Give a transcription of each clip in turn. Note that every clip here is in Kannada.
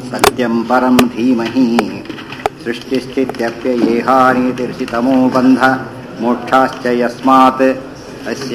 सत्यं परं धीमहि सृष्टिस्थित्यप्ययेहानीतिर्षितमो बन्ध मोक्षाश्च यस्मात् अस्य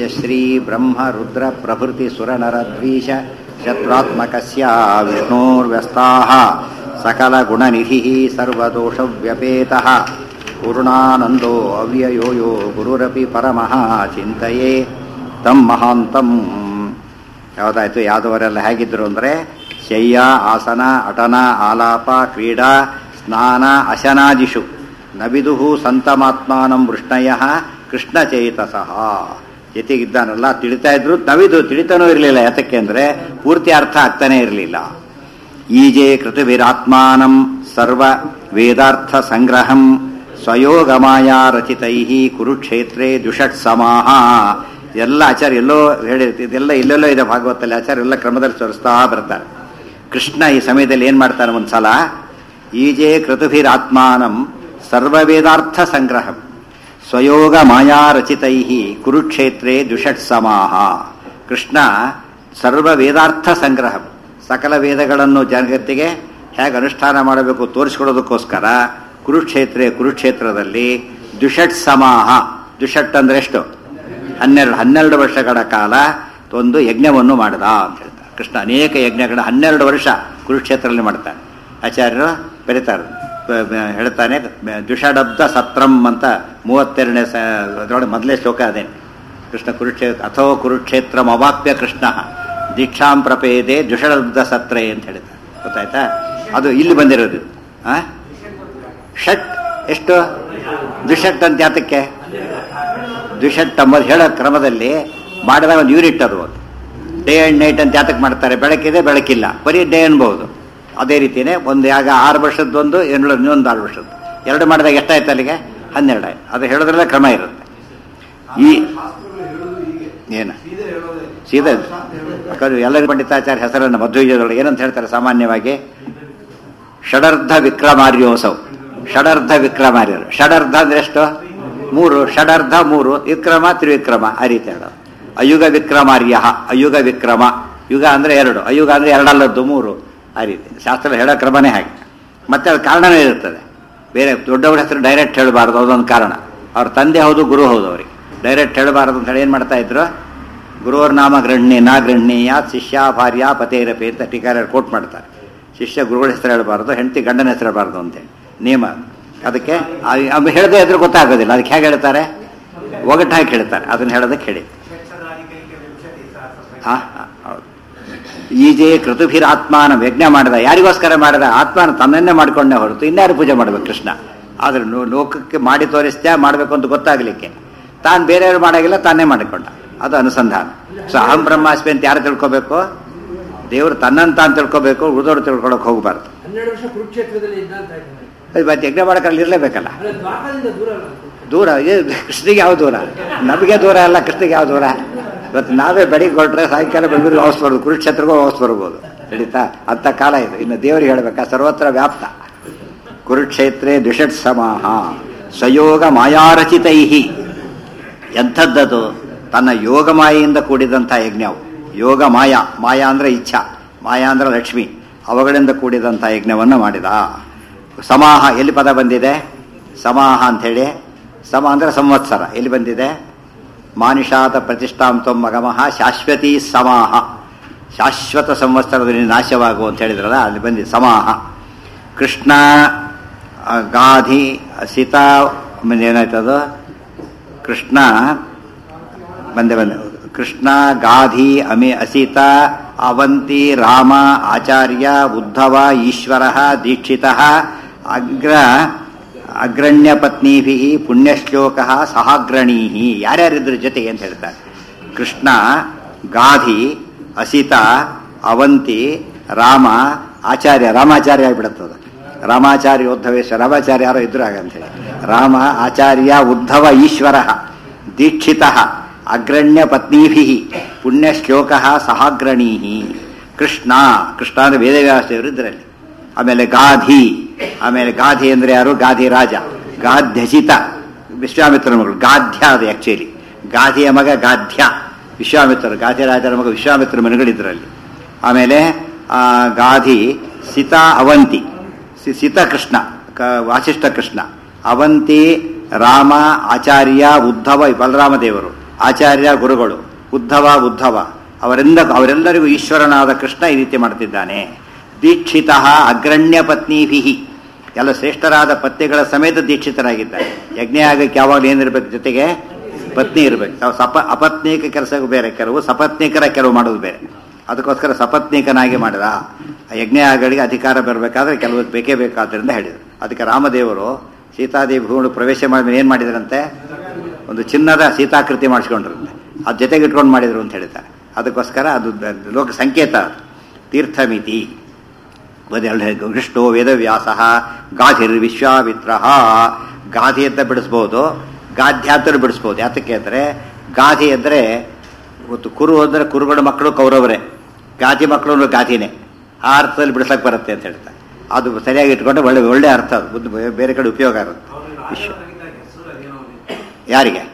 श्रीब्रह्मरुद्रप्रभृतिसुरनरद्वीष शत्रुत्मकस्य विष्णोर्व्यस्ताः सकलगुणनिधिः सर्वदोषव्यपेतः पूर्णानन्दो अव्ययो यो ಗುರುರಪಿ ಪರಮಃ ಚಿಂತೆಯೇ ತಮ್ಮ ಮಹಾಂತಂ ಯಾವುದಾಯ್ತು ಯಾದವರೆಲ್ಲ ಹೇಗಿದ್ರು ಅಂದರೆ ಶಯ್ಯ ಆಸನ ಅಟನ ಆಲಾಪ ಕ್ರೀಡಾ ಸ್ನಾನ ಅಶನಾದಿಷು ನಬಿದುಹು ಸಂತಮಾತ್ಮಾನಂ ವೃಷ್ಣಯ ಕೃಷ್ಣ ಚೇತಸಃ ಜೊತೆಗಿದ್ದಾನಲ್ಲ ತಿಳಿತಾ ಇದ್ರು ನವಿದು ತಿಳಿತಾನೂ ಇರಲಿಲ್ಲ ಯಾತಕ್ಕೆ ಅಂದರೆ ಪೂರ್ತಿ ಅರ್ಥ ಆಗ್ತಾನೆ ಇರಲಿಲ್ಲ ಈಜೆ ಕೃತವಿರಾತ್ಮಾನಂ ಸರ್ವ ವೇದಾರ್ಥ ಸಂಗ್ರಹಂ ಸ್ವಯೋಗಮಾಯ ರಚಿತೈ ಕುರುಕ್ಷೇತ್ರೇ ದ್ವಿಷಟ್ ಸಮಾಹ ಎಲ್ಲ ಆಚಾರ್ಯ ಎಲ್ಲೋ ಹೇಳಿ ಇದೆಲ್ಲ ಎಲ್ಲೆಲ್ಲೋ ಇದೆ ಭಾಗವತಲ್ಲಿ ಆಚಾರ್ಯ ಎಲ್ಲ ಕ್ರಮದಲ್ಲಿ ತೋರಿಸ್ತಾ ಬರ್ತಾರೆ ಕೃಷ್ಣ ಈ ಸಮಯದಲ್ಲಿ ಏನು ಮಾಡ್ತಾನೆ ಒಂದು ಸಲ ಈಜೆ ಕೃತುಭಿರಾತ್ಮಾನಂ ಸರ್ವವೇದಾರ್ಥ ಸಂಗ್ರಹಂ ಸ್ವಯೋಗ ಮಾಯಾ ರಚಿತೈ ಕುರುಕ್ಷೇತ್ರೇ ದ್ವಿಷಟ್ ಸಮಾಹ ಕೃಷ್ಣ ಸರ್ವ ವೇದಾರ್ಥ ಸಂಗ್ರಹಂ ಸಕಲ ವೇದಗಳನ್ನು ಜಗತ್ತಿಗೆ ಹೇಗೆ ಅನುಷ್ಠಾನ ಮಾಡಬೇಕು ತೋರಿಸ್ಕೊಡೋದಕ್ಕೋಸ್ಕರ ಕುರುಕ್ಷೇತ್ರ ಕುರುಕ್ಷೇತ್ರದಲ್ಲಿ ದ್ವಿಷಟ್ ಸಮಾಹ ದ್ವಿಷಟ್ ಅಂದ್ರೆ ಎಷ್ಟು ಹನ್ನೆರಡು ಹನ್ನೆರಡು ವರ್ಷಗಳ ಕಾಲ ಒಂದು ಯಜ್ಞವನ್ನು ಮಾಡಿದ ಅಂತ ಹೇಳ್ತಾರೆ ಕೃಷ್ಣ ಅನೇಕ ಯಜ್ಞಗಳ ಹನ್ನೆರಡು ವರ್ಷ ಕುರುಕ್ಷೇತ್ರದಲ್ಲಿ ಮಾಡ್ತಾನೆ ಆಚಾರ್ಯರು ಬರೀತಾರೆ ಹೇಳ್ತಾನೆ ದ್ವಿಷಡಬ್ದ ಸತ್ರಂ ಅಂತ ಮೂವತ್ತೆರಡನೇ ಸ ಅದರೊಳಗೆ ಮೊದಲೇ ಶ್ಲೋಕ ಅದೇನೆ ಕೃಷ್ಣ ಕುರುಕ್ಷೇತ್ರ ಅಥೋ ಕುರುಕ್ಷೇತ್ರ ಅವಾಪ್ಯ ಕೃಷ್ಣ ದೀಕ್ಷಾಂ ಪ್ರಪೇದೆ ದ್ವಿಷಡಬ್ದ ಸತ್ರೇ ಅಂತ ಹೇಳ್ತಾರೆ ಗೊತ್ತಾಯ್ತಾ ಅದು ಇಲ್ಲಿ ಬಂದಿರೋದು ಆ ಷಟ್ ಎಷ್ಟು ದ್ವಿಷಟ್ ಅಂತ ಯಾತಕ್ಕೆ ದ್ವಿಷಟ್ ಅಂಬದು ಹೇಳೋ ಕ್ರಮದಲ್ಲಿ ಮಾಡಿದ ಒಂದು ಯೂನಿಟ್ ಅದು ಒಂದು ಡೇ ಆ್ಯಂಡ್ ನೈಟ್ ಅಂತ ಯಾತಕ್ಕೆ ಮಾಡ್ತಾರೆ ಬೆಳಕಿದೆ ಬೆಳಕಿಲ್ಲ ಬರೀ ಡೇ ಅನ್ಬಹುದು ಅದೇ ರೀತಿಯೇ ಒಂದು ಯಾಗ ಆರು ವರ್ಷದ್ದೊಂದು ಇನ್ನೊಂದು ಇನ್ನೊಂದು ಆರು ವರ್ಷದ್ದು ಎರಡು ಮಾಡಿದಾಗ ಎಷ್ಟಾಯ್ತು ಅಲ್ಲಿಗೆ ಹನ್ನೆರಡು ಆಯ್ತು ಅದು ಹೇಳೋದ್ರಲ್ಲೇ ಕ್ರಮ ಇರುತ್ತೆ ಈ ಏನು ಸೀದಾ ಯಾಕಂದ್ರೆ ಎಲ್ಲರಿಗೂ ಪಂಡಿತಾಚಾರ್ಯ ಹೆಸರನ್ನು ಮಧ್ವೀಜದೊಳಗೆ ಏನಂತ ಹೇಳ್ತಾರೆ ಸಾಮಾನ್ಯವಾಗಿ ಷಡರ್ಧ ವಿಕ್ರಮಾರ್ಯೋತ್ಸವ ಷಡರ್ಧ ವಿಕ್ರಮಾರ್ಯರು ಷಡರ್ಧ ಅಂದ್ರೆ ಎಷ್ಟು ಮೂರು ಷಡರ್ಧ ಮೂರು ವಿಕ್ರಮ ತ್ರಿವಿಕ್ರಮ ಆ ರೀತಿ ಹೇಳೋದು ಅಯುಗ ವಿಕ್ರಮಾರ್ಯ ಅಯುಗ ವಿಕ್ರಮ ಯುಗ ಅಂದ್ರೆ ಎರಡು ಅಯುಗ ಅಂದ್ರೆ ಎರಡಲ್ಲದ್ದು ಮೂರು ಆ ರೀತಿ ಶಾಸ್ತ್ರ ಹೇಳೋ ಕ್ರಮನೇ ಹಾಗೆ ಮತ್ತೆ ಅದು ಕಾರಣನೇ ಇರ್ತದೆ ಬೇರೆ ದೊಡ್ಡವರ ಹೆಸರು ಡೈರೆಕ್ಟ್ ಹೇಳಬಾರ್ದು ಅದೊಂದು ಕಾರಣ ಅವ್ರ ತಂದೆ ಹೌದು ಗುರು ಹೌದು ಅವ್ರಿಗೆ ಡೈರೆಕ್ಟ್ ಹೇಳಬಾರ್ದು ಅಂತ ಹೇಳಿ ಏನು ಮಾಡ್ತಾ ಇದ್ರು ಗುರುವರ ನಾಮ ಗೃಹಣಿ ನಾ ಗೃಹಣೀಯ ಶಿಷ್ಯ ಭಾರ್ಯ ಪತೇರಪಿ ಅಂತ ಟೀಕಾರ ಕೋಟ್ ಮಾಡ್ತಾರೆ ಶಿಷ್ಯ ಗುರುಗಳ ಹೆಸರು ಹೇಳಬಾರ್ದು ಹೆಂಡತಿ ಗಂಡನ ಹೆಸರು ಹೇಳಬಾರ್ದು ಅಂತೇಳಿ ನಿಯಮ ಅದಕ್ಕೆ ಅದು ಹೇಳದೇ ಇದ್ರೆ ಗೊತ್ತಾಗೋದಿಲ್ಲ ಅದಕ್ಕೆ ಹೇಗೆ ಹೇಳ್ತಾರೆ ಒಗಟ್ಟು ಹಾಕಿ ಹೇಳ್ತಾರೆ ಅದನ್ನ ಹೇಳೋದಕ್ಕೆ ಹೇಳಿ ಹಾಂ ಹೌದು ಈಜೆ ಕೃತುಭಿರಾತ್ಮಾನ ಯಜ್ಞ ಮಾಡಿದ ಯಾರಿಗೋಸ್ಕರ ಮಾಡಿದ ಆತ್ಮನ ತನ್ನನ್ನೇ ಮಾಡ್ಕೊಂಡೇ ಹೊರತು ಇನ್ಯಾರು ಪೂಜೆ ಮಾಡ್ಬೇಕು ಕೃಷ್ಣ ಆದ್ರೆ ಲೋಕಕ್ಕೆ ಮಾಡಿ ತೋರಿಸ್ತಾ ಮಾಡಬೇಕು ಅಂತ ಗೊತ್ತಾಗಲಿಕ್ಕೆ ತಾನು ಬೇರೆಯವರು ಮಾಡಾಗಿಲ್ಲ ತಾನೇ ಮಾಡಿಕೊಂಡ ಅದು ಅನುಸಂಧಾನ ಸೊ ಅಹಂ ಬ್ರಹ್ಮಾಸ್ಮಿ ಅಂತ ಯಾರು ತಿಳ್ಕೋಬೇಕು ದೇವರು ತನ್ನನ್ನು ತಾನು ತಿಳ್ಕೋಬೇಕು ಉಳಿದವರು ತಿಳ್ಕೊಳಕ್ ಹೋಗಬಾರ್ದು ಹನ್ನೆರಡು ವರ್ಷ ಕುರುಕ್ಷೇತ್ರದಲ್ಲಿ ಇದ್ದ ಅಂತ ಇದ್ದಾರೆ ಮತ್ತೆ ಯಜ್ಞ ಮಾಡಕ್ಕಲ್ಲಿ ಇರಲೇಬೇಕಲ್ಲ ಅಲ್ಲ ದ್ವಾರದಿಂದ ದೂರ ಅಲ್ಲ ದೂರ ಏ ಕೃಷ್ಣಿಗೆ ಯಾವ ದೂರ ನಮಗೆ ದೂರ ಅಲ್ಲ ಕೃಷ್ಣಿಗೆ ಯಾವ ದೂರ ಇವತ್ತು ನಾವೇ ಬೆಳಿಗ್ಗೆ ಹೊರಟ್ರೆ ಸಾಯಂಕಾಲ ಬೆಂಗಳೂರಿಗೆ ವಾಪಸ್ ಬರ್ಬೋದು ಕುರುಕ್ಷೇತ್ರಗೂ ವಾಪಸ್ ಬರ್ಬೋದು ನಡೀತಾ ಅಂಥ ಕಾಲ ಇದು ಇನ್ನು ದೇವರಿಗೆ ಹೇಳ್ಬೇಕಾ ಸರ್ವತ್ರ ವ್ಯಾಪ್ತ ಕುರುಕ್ಷೇತ್ರೇ ದ್ವಿಷಟ್ ಸಮಾಹ ಸ್ವಯೋಗ ಮಾಯಾರಚಿತೈ ಎಂಥದ್ದದು ತನ್ನ ಯೋಗ ಮಾಯೆಯಿಂದ ಕೂಡಿದಂಥ ಯಜ್ಞವು ಯೋಗ ಮಾಯ ಮಾಯಾ ಅಂದ್ರೆ ಇಚ್ಛಾ ಮಾಯಾ ಅಂದ್ರೆ ಲಕ್ಷ್ಮಿ ಅವುಗಳಿಂದ ಕೂಡಿದಂಥ ಯಜ್ಞವನ್ನು ಮಾಡಿದ ಸಮಾಹ ಎಲ್ಲಿ ಪದ ಬಂದಿದೆ ಸಮಾಹ ಅಂಥೇಳಿ ಸಮ ಅಂದ್ರೆ ಸಂವತ್ಸರ ಎಲ್ಲಿ ಬಂದಿದೆ ಮಾನಿಷಾತ ಪ್ರತಿಷ್ಠಾಂತಂ ಮಗಮಃ ಶಾಶ್ವತಿ ಸಮಾಹ ಶಾಶ್ವತ ಸಂವತ್ಸರದಲ್ಲಿ ನಾಶವಾಗು ಅಂತ ಹೇಳಿದ್ರಲ್ಲ ಅಲ್ಲಿ ಬಂದಿದೆ ಸಮಾಹ ಕೃಷ್ಣ ಆ, ಗಾಧಿ ಸೀತಾ ಆಮೇಲೆ ಏನಾಯ್ತದು ಕೃಷ್ಣ ಬಂದೆ ಬಂದೆ ಕೃಷ್ಣ ಗಾಧಿ ಅಮಿ ಅಸಿತ ಅವಂತಿ ರಾಮ ಆಚಾರ್ಯ ಉದ್ಧವ ಈಶ್ವರ ದೀಕ್ಷಿತ ಅಗ್ರ ಅಗ್ರಣ್ಯ ಪತ್ನೀಭಿ ಪುಣ್ಯಶ್ಲೋಕ ಸಹಾಗ್ರಣೀ ಯಾರ್ಯಾರಿದ್ರ ಜೊತೆಗೆ ಅಂತ ಹೇಳ್ತಾರೆ ಕೃಷ್ಣ ಗಾಧಿ ಅಸಿತ ಅವಂತಿ ರಾಮ ಆಚಾರ್ಯ ರಾಮಾಚಾರ್ಯ ಆಗಿಬಿಡುತ್ತದ ರಾಮಾಚಾರ್ಯ ಉದ್ಧವೇಶ್ವರ ರಾಮಾಚಾರ್ಯ ಯಾರೋ ಇದ್ರು ಹಾಗಂತೇಳಿ ರಾಮ ಆಚಾರ್ಯ ಉದ್ಧವ ಈಶ್ವರ ದೀಕ್ಷಿತ ಅಗ್ರಣ್ಯ ಪತ್ನೀಭಿ ಪುಣ್ಯಶ್ಲೋಕ ಸಹಾಗ್ರಣೀ ಕೃಷ್ಣ ಕೃಷ್ಣ ಅಂದ್ರೆ ವೇದವ್ಯಾಸದೇವರು ಇದರಲ್ಲಿ ಆಮೇಲೆ ಗಾಧಿ ಆಮೇಲೆ ಗಾಧಿ ಅಂದ್ರೆ ಯಾರು ಗಾಧಿ ರಾಜ ಗಾಧ್ಯಸಿತ ವಿಶ್ವಾಮಿತ್ರನ ಮಗಳು ಗಾಧ್ಯ ಅದು ಆಕ್ಚುಲಿ ಗಾಧಿಯ ಮಗ ಗಾಧ್ಯ ವಿಶ್ವಾಮಿತ್ರರು ಗಾಧಿರಾಜರ ಮಗ ವಿಶ್ವಾಮಿತ್ರ ಮನೆಗಳಿದ್ರಲ್ಲಿ ಆಮೇಲೆ ಆ, ಗಾಧಿ ಸೀತಾ ಅವಂತಿ ಸಿ- ಸೀತಾ ಕೃಷ್ಣ ಕ- ವಾಸಿಷ್ಠ ಕೃಷ್ಣ ಅವಂತಿ ರಾಮ ಆಚಾರ್ಯ ಉದ್ಧವ ಬಲರಾಮ ದೇವರು ಆಚಾರ್ಯ ಗುರುಗಳು ಉದ್ಧವ ಉದ್ಧವ ಅವರಿಂದ ಅವರೆಲ್ಲರಿಗೂ ಈಶ್ವರನಾದ ಕೃಷ್ಣ ಈ ರೀತಿ ಮಾಡ್ತಿದ್ದಾನೆ ದೀಕ್ಷಿತ ಅಗ್ರಣ್ಯ ಪತ್ನಿಭಿ ಎಲ್ಲ ಶ್ರೇಷ್ಠರಾದ ಪತ್ನಿಗಳ ಸಮೇತ ದೀಕ್ಷಿತರಾಗಿದ್ದಾರೆ ಯಜ್ಞ ಆಗಕ್ಕೆ ಯಾವಾಗಲೂ ಏನಿರ್ಬೇಕು ಜೊತೆಗೆ ಪತ್ನಿ ಇರಬೇಕು ತಾವು ಸಪ ಅಪತ್ನೀಕ ಕೆಲಸ ಬೇರೆ ಕೆಲವು ಸಪತ್ನೀಕರ ಕೆಲವು ಮಾಡೋದು ಬೇರೆ ಅದಕ್ಕೋಸ್ಕರ ಸಪತ್ನೀಕನಾಗಿ ಮಾಡಿದ ಆ ಯಜ್ಞಗಳಿಗೆ ಅಧಿಕಾರ ಬರಬೇಕಾದ್ರೆ ಕೆಲವು ಬೇಕೇ ಬೇಕಾದ್ರಿಂದ ಹೇಳಿದರು ಅದಕ್ಕೆ ರಾಮದೇವರು ಸೀತಾದೇವಿ ಭೂಮಿ ಪ್ರವೇಶ ಮಾಡಿದ್ಮೇಲೆ ಏನು ಮಾಡಿದ್ರಂತೆ ಒಂದು ಚಿನ್ನದ ಸೀತಾಕೃತಿ ಮಾಡಿಸ್ಕೊಂಡ್ರಂತೆ ಅದ್ ಜೊತೆಗೆ ಇಟ್ಕೊಂಡು ಮಾಡಿದ್ರು ಅಂತ ಹೇಳ್ತಾರೆ ಅದಕ್ಕೋಸ್ಕರ ಅದು ದ- ಲೋಕ ಸಂಕೇತ ಅದು. ತೀರ್ಥಮಿತಿ ಬದಲು ಹೇಳಿ ವಿಷ್ಣು ವೇದವ್ಯಾಸ ಗಾಧಿರ್ ವಿಶ್ವಾಮಿತ್ರ ಗಾಧಿ ಅಂತ ಬಿಡಿಸ್ಬೋದು ಗಾಧ್ಯ ಅಂತ ಬಿಡಿಸ್ಬೋದು ಯಾತಕ್ಕೆ ಅಂದರೆ ಗಾಧಿ ಅಂದರೆ ಇವತ್ತು ಕುರು ಅಂದರೆ ಕುರುಗಳ ಮಕ್ಕಳು ಕೌರವರೇ ಗಾಧಿ ಮಕ್ಕಳು ಗಾಧಿನೇ ಆ ಅರ್ಥದಲ್ಲಿ ಬಿಡಿಸಕ್ಕೆ ಬರುತ್ತೆ ಅಂತ ಹೇಳ್ತಾರೆ ಅದು ಸರಿಯಾಗಿ ಇಟ್ಕೊಂಡ್ರೆ ಒಳ್ಳೆ ಒಳ್ಳೆ ಅರ್ಥ ಅದು ಮುಂದೆ ಬೇ- ಬೇರೆ ಕಡೆ ಉಪಯೋಗ ಆಗುತ್ತೆ ವಿಶ್ವ ಯಾರಿಗೆ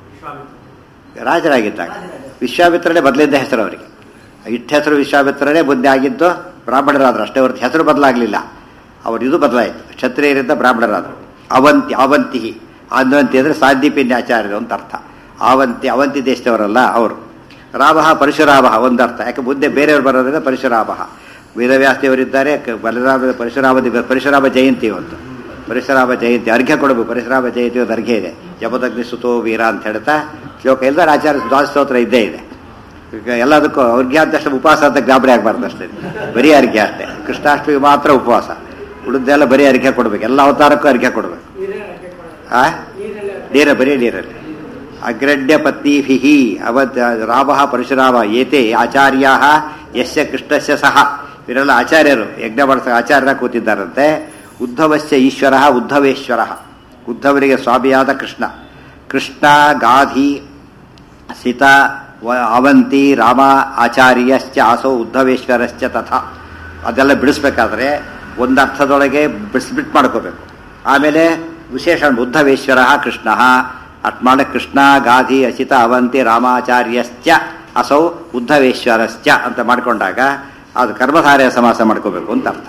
ರಾಜರಾಗಿದ್ದಾಗ ವಿಶ್ವಾಮಿತ್ರನೇ ಬದಲಿದ್ದ ಹೆಸರು ಅವರಿಗೆ ಇಟ್ಟ ಹೆಸರು ವಿಶ್ವಾಮಿತ್ರನೇ ಬುದ್ಧಿ ಆಗಿದ್ದು ಬ್ರಾಹ್ಮಣರಾದ್ರು ಅಷ್ಟೇ ಹೊರತು ಹೆಸರು ಬದಲಾಗಲಿಲ್ಲ ಅವರು ಇದು ಬದಲಾಯಿತು ಕ್ಷತ್ರಿಯರಿಂದ ಬ್ರಾಹ್ಮಣರಾದರು ಅವಂತಿ ಅವಂತಿ ಅವಂತಿ ಅಂದರೆ ಸಾಧ್ಯಪಿನ್ಯಾಚಾರ್ಯರು ಅಂತ ಅರ್ಥ ಅವಂತಿ ಅವಂತಿ ದೇಶದವರಲ್ಲ ಅವರು ರಾಮ ಪರಶುರಾಮ ಒಂದು ಅರ್ಥ ಯಾಕೆ ಮುಂದೆ ಬೇರೆಯವರು ಬರೋದ್ರಿಂದ ಪರಶುರಾಮ ವೇದವ್ಯಾಸದೇವರಿದ್ದಾರೆ ಕ- ಬಲರಾಮ ಪರಶುರಾಮ ದಿವ- ಪರಶುರಾಮ ಜಯಂತಿ ಇವತ್ತು ಪರಶುರಾಮ ಜಯಂತಿ ಅರ್ಘ್ಯ ಕೊಡಬೇಕು ಪರಶುರಾಮ ಜಯಂತಿ ಒಂದು ಅರ್ಘ್ಯ ಇದೆ ಜಪದಗ್ನಿ ಸುತೋ ವೀರ ಅಂತ ಹೇಳ್ತಾ ಶ್ಲೋಕ ಎಲ್ಲರ ಆಚಾರ್ಯ ದ್ವಾದ ಸ್ತೋತ್ರ ಇದ್ದೇ ಇದೆ ಈಗ ಎಲ್ಲದಕ್ಕೂ ಅರ್ಘ್ಯ ಅಂತಷ್ಟು ಉಪವಾಸ ಅಂತ ಗಾಬರಿ ಆಗಬಾರ್ದು ಅಷ್ಟೇ ಬರೀ ಅರ್ಘ್ಯ ಅಷ್ಟೇ ಕೃಷ್ಣಾಷ್ಟಮಿ ಮಾತ್ರ ಉಪವಾಸ ಉಳಿದೆಲ್ಲ ಬರೀ ಅರ್ಘ್ಯ ಕೊಡಬೇಕು ಎಲ್ಲ ಅವತಾರಕ್ಕೂ ಅರ್ಘ್ಯ ಕೊಡಬೇಕು ಆ ನೀರ ಬರೀ ನೀರಲ್ಲಿ ಅಗ್ರಡ್ಯ ಪತ್ನಿಭಿ ಅವತ್ ರಾಮ ಪರಶುರಾಮ ಏತೆ ಆಚಾರ್ಯ ಯಶ್ಯ ಕೃಷ್ಣಸ್ಯ ಸಹ ಇವರೆಲ್ಲ ಆಚಾರ್ಯರು ಯಜ್ಞ ಮಾಡಿಸ ಆಚಾರ್ಯರ ಕೂತಿದ್ದಾರಂತೆ ಉದ್ಧವಸ್ಯ ಈಶ್ವರ ಉದ್ಧವೇಶ್ವರ ಉದ್ಧವರಿಗೆ ಸ್ವಾಮಿಯಾದ ಕೃಷ್ಣ ಕೃಷ್ಣ ಗಾಧಿ ಸಿತ ವ- ಅವಂತಿ ರಾಮ ಆಚಾರ್ಯಶ್ಚ ಆಸೋ ಉದ್ಧವೇಶ್ವರಶ್ಚ ತಥಾ ಅದೆಲ್ಲ ಬಿಡಿಸ್ಬೇಕಾದ್ರೆ ಒಂದು ಅರ್ಥದೊಳಗೆ ಬಿಡಿಸ್ಬಿಟ್ಟು ಮಾಡ್ಕೋಬೇಕು ಆಮೇಲೆ ವಿಶೇಷ ಉದ್ಧವೇಶ್ವರ ಕೃಷ್ಣ ಅಟ್ಮಾಡ ಕೃಷ್ಣ ಗಾಧಿ ಅಸಿತ ಅವಂತಿ ರಾಮಾಚಾರ್ಯಶ್ಚ ಅಸೌ ಉದ್ಧವೇಶ್ವರಶ್ಚ ಅಂತ ಮಾಡ್ಕೊಂಡಾಗ ಅದು ಕರ್ಮಧಾರೆಯ ಸಮಾಸ ಮಾಡ್ಕೋಬೇಕು ಅಂತ ಅರ್ಥ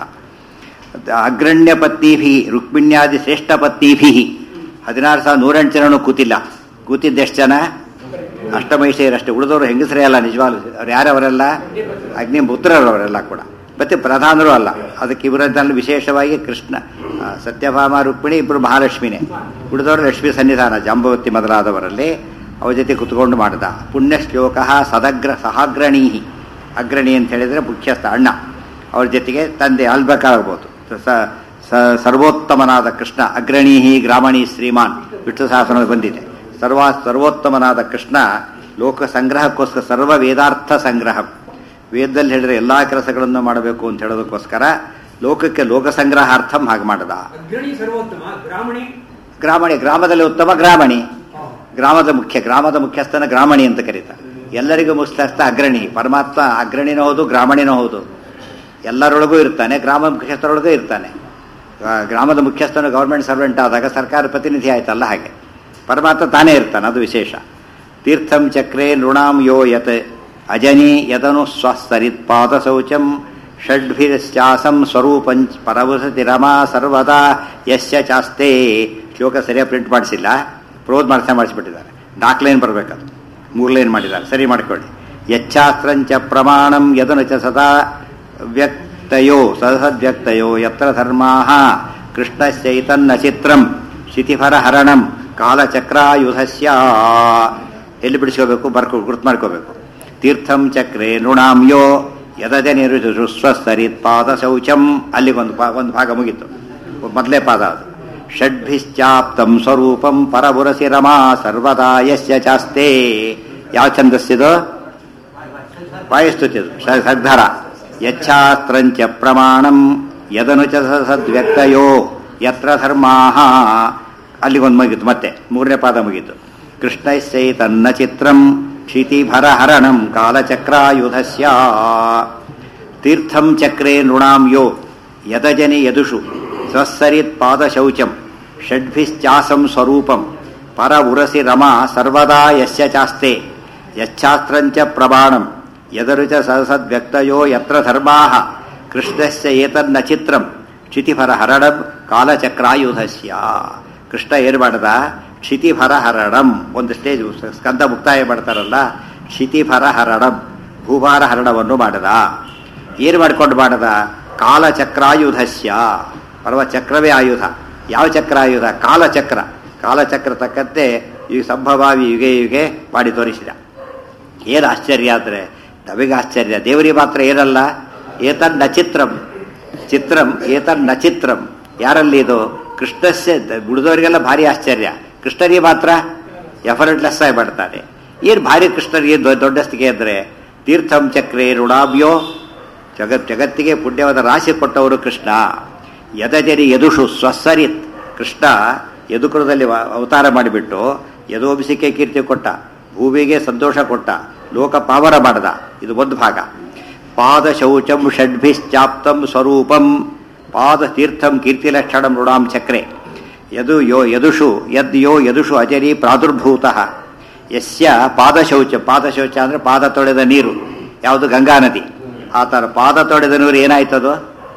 ಅಗ್ರಣ್ಯ ಪತ್ನಿಭಿ ರುಕ್ಮಿಣ್ಯಾದಿ ಶ್ರೇಷ್ಠ ಪತ್ನಿಭಿ ಹದಿನಾರು ಸಾವಿರ ನೂರೆಂಟು ಜನನು ಕೂತಿಲ್ಲ ಕೂತಿದ್ದು ಎಷ್ಟು ಜನ ಅಷ್ಟಮೈಷೇರಷ್ಟೇ ಉಳಿದವರು ಹೆಂಗಸರೇ ಅಲ್ಲ ನಿಜವಾಗ್ಲು ಅವ್ರು ಯಾರವರೆಲ್ಲ ಅಗ್ನಿ ಪುತ್ರರು ಅವರೆಲ್ಲ ಕೂಡ ಮತ್ತೆ ಪ್ರಧಾನರು ಅಲ್ಲ ಅದಕ್ಕೆ ಇವರಲ್ಲಿ ವಿಶೇಷವಾಗಿ ಕೃಷ್ಣ ಆ, ಸತ್ಯಭಾಮ ರುಕ್ಮಿಣಿ ಇಬ್ಬರು ಮಹಾಲಕ್ಷ್ಮಿನೇ ಉಳಿದವರು ಲಕ್ಷ್ಮೀ ಸನ್ನಿಧಾನ ಜಾಂಬವತಿ ಮೊದಲಾದವರಲ್ಲಿ ಅವ್ರ ಜೊತೆ ಕುತ್ಕೊಂಡು ಮಾಡಿದ ಪುಣ್ಯ ಶ್ಲೋಕ ಸದಗ್ರ ಸಹಾಗ್ರಣೀಹಿ ಅಗ್ರಣಿ ಅಂತ ಹೇಳಿದ್ರೆ ಮುಖ್ಯಸ್ಥ ಅಣ್ಣ ಅವ್ರ ಜೊತೆಗೆ ತಂದೆ ಅಲ್ಬೇಕಾಗ್ಬೋದು ಸ- ಸ- ಸರ್ವೋತ್ತಮನಾದ ಕೃಷ್ಣ ಅಗ್ರಣೀಹಿ ಗ್ರಾಮಣಿ ಶ್ರೀಮಾನ್ ವಿಷ್ಣು ಸಹಸ್ರನಲ್ಲಿ ಬಂದಿದೆ ಸರ್ವ ಸರ್ವೋತ್ತಮನಾದ ಕೃಷ್ಣ ಲೋಕ ಸಂಗ್ರಹಕ್ಕೋಸ್ಕರ ಸರ್ವ ವೇದಾರ್ಥ ಸಂಗ್ರಹ ವೇದದಲ್ಲಿ ಹೇಳಿದ್ರೆ ಎಲ್ಲಾ ಕೆಲಸಗಳನ್ನು ಮಾಡಬೇಕು ಅಂತ ಹೇಳೋದಕ್ಕೋಸ್ಕರ ಲೋಕಕ್ಕೆ ಲೋಕ ಸಂಗ್ರಹಾರ್ಥಂ ಹಾಗೆ ಮಾಡದ ಅಗ್ರಣಿ ಸರ್ವೋತ್ತಮ ಗ್ರಾಮಣಿ ಗ್ರಾಮಣಿ ಗ್ರಾಮದಲ್ಲಿ ಉತ್ತಮ ಗ್ರಾಮಣಿ ಗ್ರಾಮದ ಮುಖ್ಯ ಗ್ರಾಮದ ಮುಖ್ಯಸ್ಥನ ಗ್ರಾಮಣಿ ಅಂತ ಕರೀತಾರೆ ಎಲ್ಲರಿಗೂ ಮುಖ್ಯಸ್ಥ ಅಗ್ರಣಿ ಪರಮಾತ್ಮ ಅಗ್ರಣಿನೂ ಹೌದು ಗ್ರಾಮಣಿನೂ ಹೌದು ಎಲ್ಲರೊಳಗೂ ಇರ್ತಾನೆ ಗ್ರಾಮ ಮುಖ್ಯಸ್ಥರೊಳಗೂ ಇರ್ತಾನೆ ಆ, ಗ್ರಾಮದ ಮುಖ್ಯಸ್ಥನು ಗೌರ್ಮೆಂಟ್ ಸರ್ವೆಂಟ್ ಆದಾಗ ಸರ್ಕಾರ ಪ್ರತಿನಿಧಿ ಆಯ್ತಲ್ಲ ಹಾಗೆ ಪರಮಾತ್ಮ ತಾನೇ ಇರ್ತಾನೆ ಅದು ವಿಶೇಷ ತೀರ್ಥಂ ಚಕ್ರೇ ನೃಣಾಂ ಯೋ ಯತ್ ಅಜನಿ ಯದನು ಸ್ವಸ್ತರಿತ್ ಪಾದ ಶೌಚಂ ಷಡ್ಭಿಶ್ಚಾಸಂ ಸ್ವರೂಪಂಚ ಪರವಸತಿ ರಮಾ ಸರ್ವದಾ ಯಶ್ಯ ಚಾಸ್ತೆ ಶ್ಲೋಕ ಸರಿಯಾಗಿ ಪ್ರಿಂಟ್ ಮಾಡಿಸಿಲ್ಲ ಪ್ರೋದ್ ಮಾಡಿಸ ಮಾಡಿಸ್ಬಿಟ್ಟಿದ್ದಾರೆ ನಾಲ್ಕು ಲೈನ್ ಬರಬೇಕದು ಮೂರು ಲೈನ್ ಮಾಡಿದ್ದಾರೆ ಸರಿ ಮಾಡಿಕೊಳ್ಳಿ ಯಚ್ಛಾಸ್ತ್ರಂಚ ಪ್ರಮಾಣಂ ಯದನು ಚ ಸದಾ ವ್ಯಕ್ತಯೋ ಸದಸದ್ವ್ಯಕ್ತಯೋ ಯತ್ರ ಧರ್ಮಾಃ ಕೃಷ್ಣಶ್ಚೈತನ್ನ ಚಿತ್ರಂ ಶಿತಿಫರ ಹರಣಂ ಕಾಲಚಕ್ರಾಯುಧಸ್ಯ ಎಲ್ಲಿ ಬಿಡಿಸ್ಕೋಬೇಕು ಬರ್ಕೊ ಗುರ್ತು ಮಾಡ್ಕೋಬೇಕು ತೀರ್ಥಂ ಚಕ್ರೆ ನೃಣಾಂ ಯೋ ಯದಜ ನಿರುಸ್ವಸ್ತರಿತ್ ಪಾದ ಶೌಚಂ ಅಲ್ಲಿಗೊಂದು ಪಾ ಒಂದು ಭಾಗ ಮುಗೀತು ಮೊದಲೇ ಪಾದ ಅದು ಷಡ್ಭಿಶ್ಚಾಪ್ತಂ ಸ್ವರೂಪಂ ಪರಬುರಸಿ ರಮಾ ಸರ್ವದಾ ಯಸ್ಯ ಚಾಸ್ತೆ ಯಾವ ಛಂದಸ್ಸಿದು ವಾಯುಸ್ತುತಿ ಸದ್ಧರ ಯಚ್ಛಾಸ್ತ್ರಂಚ ಪ್ರಮಾಣಂ ಯದನು ಚ ಸದ್ವ್ಯಕ್ತಯೋ ಯತ್ರ ಧರ್ಮಾಹ ಅಲ್ಲಿಗೊಂದು ಮುಗೀತು ಮತ್ತೆ ಮೂರನೇ ಪಾದ ಮುಗೀತು ಕೃಷ್ಣಸ್ಯೈ ತನ್ನ ಚಿತ್ರಂ ಕ್ಷಿತಿಭರ ಹರಣಂ ಕಾಲಚಕ್ರಾಯುಧಸ್ಯ ತೀರ್ಥಂ ಚಕ್ರೇ ನೃಣಾಂ ಯೋ ಯದಜನಿ ಯದುಷು ಸ್ವಸ್ಸರಿತ್ ಪಾದಶೌಚಂ ಷಡ್ಭಿಶ್ಚಾಸಂ ಸ್ವರೂಪಂ ಪರ ಉರಸಿ ರಮಾ ಸರ್ವದಾ ಯಸ್ಯ ಚಾಸ್ತೆ ಯಚ್ಛಾಸ್ತ್ರಂಚ ಪ್ರಮಾಣಂ ಯದರು ಚ ಸದಸದ್ವ್ಯಕ್ತಯೋ ಯತ್ರ ಧರ್ಮಾಃ ಕೃಷ್ಣಸ್ಯ ಏತನ್ನ ಚಿತ್ರಂ ಕ್ಷಿತಿಫರ ಹರಣಂ ಕಾಲಚಕ್ರಾಯುಧಸ್ಯ ಕೃಷ್ಣ ಏನು ಮಾಡ್ದ ಕ್ಷಿತಿಫರ ಹರಣಂ ಒಂದು ಸ್ಟೇಜ್ ಸ್ಕಂದ ಮುಕ್ತಾಯ ಮಾಡ್ತಾರಲ್ಲ ಕ್ಷಿತಿಫರ ಹರಣಂ ಭೂಭಾರ ಹರಣವನ್ನು ಮಾಡದ ಏನು ಮಾಡ್ಕೊಂಡು ಮಾಡದ ಕಾಲಚಕ್ರಾಯುಧಸ್ಯ ಪರ್ವ ಚಕ್ರವೇ ಆಯುಧ ಯಾವ ಚಕ್ರ ಆಯುಧ ಕಾಲಚಕ್ರ ಕಾಲಚಕ್ರ ತಕ್ಕಂತೆ ಈ ಸಂಭವಾವಿ ಯುಗೆ ಯುಗೆ ಮಾಡಿ ತೋರಿಸಿದ ಏನು ಆಶ್ಚರ್ಯ ಅಂದರೆ ನಮಗೆ ಆಶ್ಚರ್ಯ ದೇವರಿಗೆ ಮಾತ್ರ ಏನಲ್ಲ ಏತನ್ನ ಚಿತ್ರಂ ಚಿತ್ರಂ ಏತನ್ನ ಚಿತ್ರಂ ಯಾರಲ್ಲಿ ಇದು ಕೃಷ್ಣಸ್ಯ ಉಳಿದವರಿಗೆಲ್ಲ ಭಾರಿ ಆಶ್ಚರ್ಯ ಕೃಷ್ಣರಿಗೆ ಮಾತ್ರ ಎಫರ್ಟ್ಲೆಸ್ ಆಗಿ ಮಾಡ್ತಾನೆ ಏನು ಭಾರಿ ಕೃಷ್ಣರಿಗೆ ದೊ- ದೊಡ್ಡಸ್ತಿಗೆ ಅಂದರೆ ತೀರ್ಥಂ ಚಕ್ರೇ ಋಣಾಭ್ಯೋ ಜಗತ್ ಜಗತ್ತಿಗೆ ಪುಣ್ಯವಾದ ರಾಶಿ ಕೊಟ್ಟವರು ಕೃಷ್ಣ ಯದಜರಿ ಯದುಷು ಸ್ವಸ್ಸರಿತ್ ಕೃಷ್ಣ ಯದುಕುಲದಲ್ಲಿ ವ- ಅವತಾರ ಮಾಡಿಬಿಟ್ಟು ಯದೋಭಿಸಿಕೆ ಕೀರ್ತಿ ಕೊಟ್ಟ ಭೂಮಿಗೆ ಸಂತೋಷ ಕೊಟ್ಟ ಲೋಕ ಪಾವನ ಮಾಡದ ಇದು ಒಂದು ಭಾಗ ಪಾದ ಶೌಚಂ ಷಡ್ಭಿಶ್ಚಾಪ್ತಂ ಸ್ವರೂಪಂ ಪಾದ ತೀರ್ಥಂ ಕೀರ್ತಿಲಕ್ಷಣಂ ಋಣಾಂ ಚಕ್ರೆ ಯದು ಯೋ ಯದುಷು ಯದ್ ಯೋ ಯದುಷು ಅಜರಿ ಪ್ರಾದುರ್ಭೂತಃ ಯಸ್ಯ ಪಾದಶೌಚ ಪಾದಶೌಚ ಅಂದರೆ ಪಾದ ತೊಳೆದ ನೀರು ಯಾವುದು ಗಂಗಾ ನದಿ ಆ ಥರ ಪಾದ ತೊಳೆದ ನೀರು ಏನಾಯ್ತದು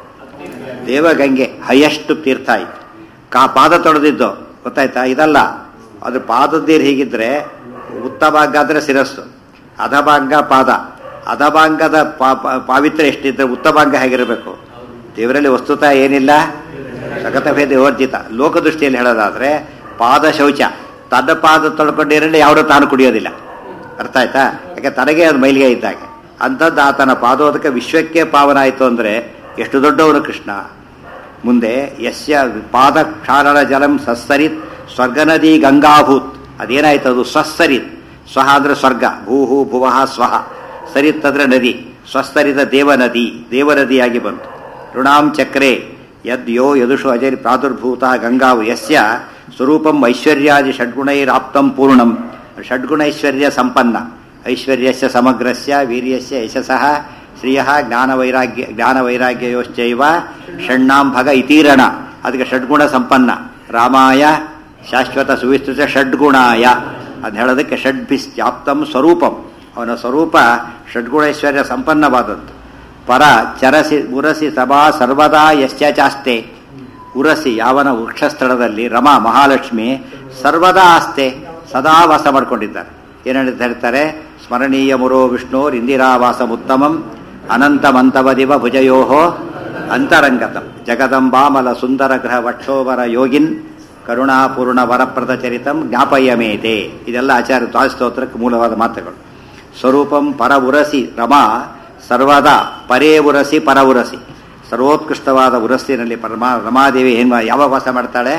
ದೇವಗಂಗೆ ಹೈಯೆಸ್ಟ್ ತೀರ್ಥ ಆಯ್ತು ಕಾ ಪಾದ ತೊಳೆದಿದ್ದು ಗೊತ್ತಾಯ್ತಾ ಇದಲ್ಲ ಅದು ಪಾದದ ನೀರು ಹೀಗಿದ್ರೆ ಉತ್ತಭಾಂಗ ಅಂದರೆ ಶಿರಸ್ಸು ಅಧಭಾಂಗ ಪಾದ ಅಧಭಾಂಗದ ಪಾ- ಪಾ- ಪಾವಿತ್ರ್ಯ ಎಷ್ಟಿದ್ರೆ ಉತ್ತಭಾಂಗ ಹೇಗಿರಬೇಕು ದೇವರಲ್ಲಿ ವಸ್ತುತ ಏನಿಲ್ಲ ಸಗತಭೇದ ವರ್ಜಿತ ಲೋಕದೃಷ್ಟಿಯಲ್ಲಿ ಹೇಳೋದಾದ್ರೆ ಪಾದ ಶೌಚ ತನ್ನ ಪಾದ ತೊಳ್ಕೊಂಡು ನೀರನ್ನು ಯಾವುದು ತಾನು ಕುಡಿಯೋದಿಲ್ಲ ಅರ್ಥ ಆಯ್ತಾ ಯಾಕೆ ತನಗೆ ಅದು ಮೈಲಿಗೆ ಇದ್ದಾಗೆ ಅಂಥದ್ದು ಆತನ ಪಾದೋದಕ ವಿಶ್ವಕ್ಕೆ ಪಾವನ ಆಯಿತು ಅಂದರೆ ಎಷ್ಟು ದೊಡ್ಡವನು ಕೃಷ್ಣ ಮುಂದೆ ಯಸ್ಯ ಪಾದ ಕ್ಷಾರಣ ಜಲಂ ಸಸ್ಸರಿತ್ ಸ್ವರ್ಗ ನದಿ ಗಂಗಾಭೂತ್ ಅದೇನಾಯ್ತು ಅದು ಸ್ವಸ್ಸರಿತ್ ಸ್ವಹ ಅಂದ್ರೆ ಸ್ವರ್ಗ ಭೂಹು ಭುವಃ ಸ್ವಹ ಸರಿತ್ ಅಂದ್ರೆ ನದಿ ಸ್ವಸ್ತರಿತ ದೇವ ನದಿ ದೇವ ನದಿಯಾಗಿ ಬಂತು ಋಣಾಂ ಚಕ್ರೆ ಯದ್ ಯೋ ಯದುಷು ಅಜರಿ ಪ್ರಾದುರ್ಭೂತ ಗಂಗಾವು ಯಸ್ಯ ಸ್ವರೂಪಂ ಐಶ್ವರ್ಯಾದಿ ಷಡ್ಗುಣೈರಾಪ್ತಂ ಪೂರ್ಣಂ ಷಡ್ಗುಣೈಶ್ವರ್ಯ ಸಂಪನ್ನ ಐಶ್ವರ್ಯಸ್ಯ ಸಮಗ್ರಸ್ಯ ವೀರ್ಯಸ್ಯ ಯಶಸಃ ಶ್ರಿಯ ಜ್ಞಾನವೈರಾಗ್ಯ ಜ್ಞಾನವೈರಾಗ್ಯಯೋಶ್ಚೈವ ಷಣ್ಣಾಂ ಭಗ ಇತೀರಣ ಅದಕ್ಕೆ ಷಡ್ಗುಣ ಸಂಪನ್ನ ರಾಮಾಯ ಶಾಶ್ವತ ಸುವಿಸ್ತೃತ ಷಡ್ಗುಣಾಯ ಅದು ಹೇಳೋದಕ್ಕೆ ಷಡ್ಭಿಶ್ಚಾಪ್ತಂ ಸ್ವರೂಪಂ ಅವನ ಸ್ವರೂಪ ಷಡ್ಗುಣೈಶ್ವರ್ಯ ಸಂಪನ್ನವಾದದ್ದು ಪರ ಚರಸಿ ಉರಸಿ ಸಭಾ ಸರ್ವದಾ ಯಶ್ಚ ಚಾಸ್ತೆ ಉರಸಿ ಯಾವನ ವೃಕ್ಷಸ್ಥಳದಲ್ಲಿ ರಮಾ ಮಹಾಲಕ್ಷ್ಮಿ ಸರ್ವದಾ ಆಸ್ತೆ ಸದಾ ವಾಸ ಮಾಡ್ಕೊಂಡಿದ್ದಾರೆ ಏನು ಹೇಳ್ತಾರೆ ಸ್ಮರಣೀಯ ಮುರೋ ವಿಷ್ಣೋರ್ ಇಂದಿರಾವಾಸಮುತ್ತಮಂ ಅನಂತಮಂತವದಿವ ಭುಜಯೋಹೋ ಅಂತರಂಗತಂ ಜಗದಂಬಾಮಲ ಸುಂದರ ಗೃಹ ವಕ್ಷೋವರ ಯೋಗಿನ್ ಕರುಣಾಪೂರ್ಣ ವರಪ್ರದ ಚರಿತಂ ಜ್ಞಾಪಯಮೇತೆ ಇದೆಲ್ಲ ಆಚಾರ್ಯ ದ್ವಾಸ್ತೋತ್ರಕ್ಕೆ ಮೂಲವಾದ ಮಾತುಗಳು ಸ್ವರೂಪಂ ಪರ ಉರಸಿ ರಮಾ ಸರ್ವದಾ ಪರೇ ಉರಸಿ ಪರ ಉರಸಿ ಸರ್ವೋತ್ಕೃಷ್ಟವಾದ ಉರಸ್ಸಿನಲ್ಲಿ ಪರಮಾ ರಮಾದೇವಿ ಏನು ಯಾವಾಗ ವಾಸ ಮಾಡ್ತಾಳೆ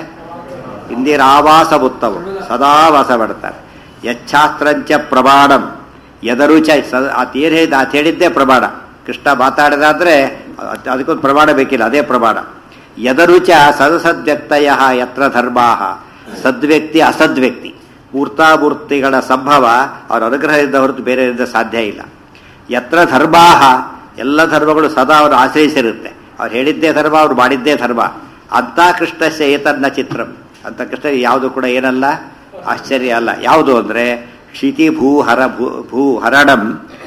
ಇಂದಿರಾವಾಸ ಬುತ್ತವು ಸದಾ ವಾಸ ಮಾಡ್ತಾರೆ ಯಚ್ಛಾಸ್ತ್ರಂಚ ಪ್ರಮಾಣಂ ಎದರುಚ ಸ ಅತೇನು ಹೇಳಿದ ಅತ್ ಹೇಳಿದ್ದೇ ಪ್ರಮಾಣ ಕೃಷ್ಣ ಮಾತಾಡಿದಾದ್ರೆ ಅದ್- ಅದಕ್ಕೊಂದು ಪ್ರಮಾಣ ಬೇಕಿಲ್ಲ ಅದೇ ಪ್ರಮಾಣ ಯದರುಚ ಸದಸದ್ವ್ಯಕ್ತಯ ಯತ್ರ ಧರ್ಮಾ ಸದ್ವ್ಯಕ್ತಿ ಅಸದ್ವ್ಯಕ್ತಿ ಮೂರ್ತಾಮೂರ್ತಿಗಳ ಸಂಭವ ಅವರ ಅನುಗ್ರಹದಿಂದ ಹೊರತು ಬೇರೆಯಿಂದ ಸಾಧ್ಯ ಇಲ್ಲ ಯತ್ರ ಧರ್ಮಾಹ ಎಲ್ಲ ಧರ್ಮಗಳು ಸದಾ ಅವರು ಆಶ್ರಯಿಸಿರುತ್ತೆ ಅವ್ರು ಹೇಳಿದ್ದೇ ಧರ್ಮ ಅವ್ರು ಮಾಡಿದ್ದೇ ಧರ್ಮ ಅಂತ ಕೃಷ್ಣಸ್ಯ ಏತನ್ನ ಚಿತ್ರಂ ಅಂತ ಕೃಷ್ಣ ಯಾವುದು ಕೂಡ ಏನಲ್ಲ ಆಶ್ಚರ್ಯ ಅಲ್ಲ ಯಾವುದು ಅಂದರೆ ಕ್ಷಿತಿ ಭೂ ಹರ ಭೂ ಭೂ ಹರಣಂ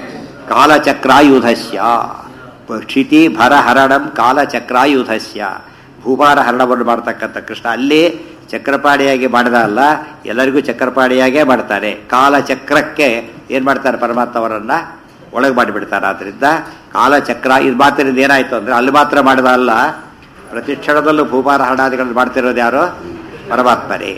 ಕಾಲಚಕ್ರಾಯುಧಸ್ಯ ಕ್ಷಿತಿ ಭರ ಹರಣಂ ಕಾಲಚಕ್ರಾಯುಧಸ್ಯ ಭೂಭಾರ ಹರಣವನ್ನು ಮಾಡ್ತಕ್ಕಂಥ ಕೃಷ್ಣ ಅಲ್ಲಿ ಚಕ್ರಪಾಣಿಯಾಗಿ ಮಾಡಿದ ಅಲ್ಲ ಎಲ್ಲರಿಗೂ ಚಕ್ರಪಾಣಿಯಾಗೇ ಮಾಡ್ತಾರೆ ಕಾಲಚಕ್ರಕ್ಕೆ ಏನು ಮಾಡ್ತಾರೆ ಪರಮಾತ್ಮ ಅವರನ್ನ ಒಳಗೆ ಮಾಡಿಬಿಡ್ತಾರೆ ಆದ್ದರಿಂದ ಕಾಲಚಕ್ರ ಇದು ಮಾತಿನಿಂದ ಏನಾಯ್ತು ಅಂದ್ರೆ ಅಲ್ಲಿ ಮಾತ್ರ ಮಾಡಿದ ಅಲ್ಲ ಪ್ರತಿ ಕ್ಷಣದಲ್ಲೂ ಭೂಭಾರ ಹರಣಾದಿಗಳನ್ನು ಮಾಡ್ತಿರೋದು ಯಾರು ಪರಮಾತ್ಮರೇ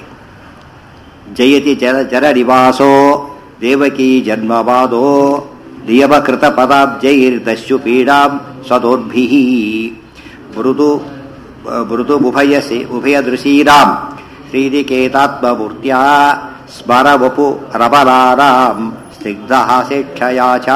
ಜಯತಿ ಜನ ಜನ ನಿವಾಸೋ ದೇವಕಿ ಜನ್ಮವಾದೋ ನಿಯಮಕೃತ ಪದಾಬ್ಜೈರ್ದಸ್ಯು ಪೀಡಾಂ ಸ್ವದೋರ್ಭಿ ಮೃದು ಮೃದು ಉಭಯಸಿ ಉಭಯ ದೃಶೀರಾಂ ಶ್ರೀನಿಕೇತಾತ್ಮಮೂರ್ತ್ಯಾ ಸ್ಮರ ವಪು ರಬಲಾರಾಂ ಸ್ನಿಗ್ಧ ಹಾಸೇಕ್ಷಯಾ ಚ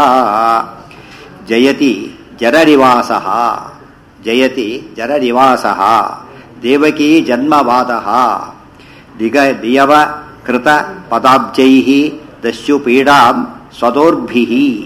ಜಯತಿ ಜನನಿವಾಸ ಜಯತಿ ಜನನಿವಾಸ ದೇವಕೀ ಜನ್ಮವಾದ ದಿಗ ನಿಯಮ ಕೃತ ಪದಾಬ್ಜೈ ದಸ್ಯು ಪೀಡಾಂ ಸ್ವದೋರ್ಭಿ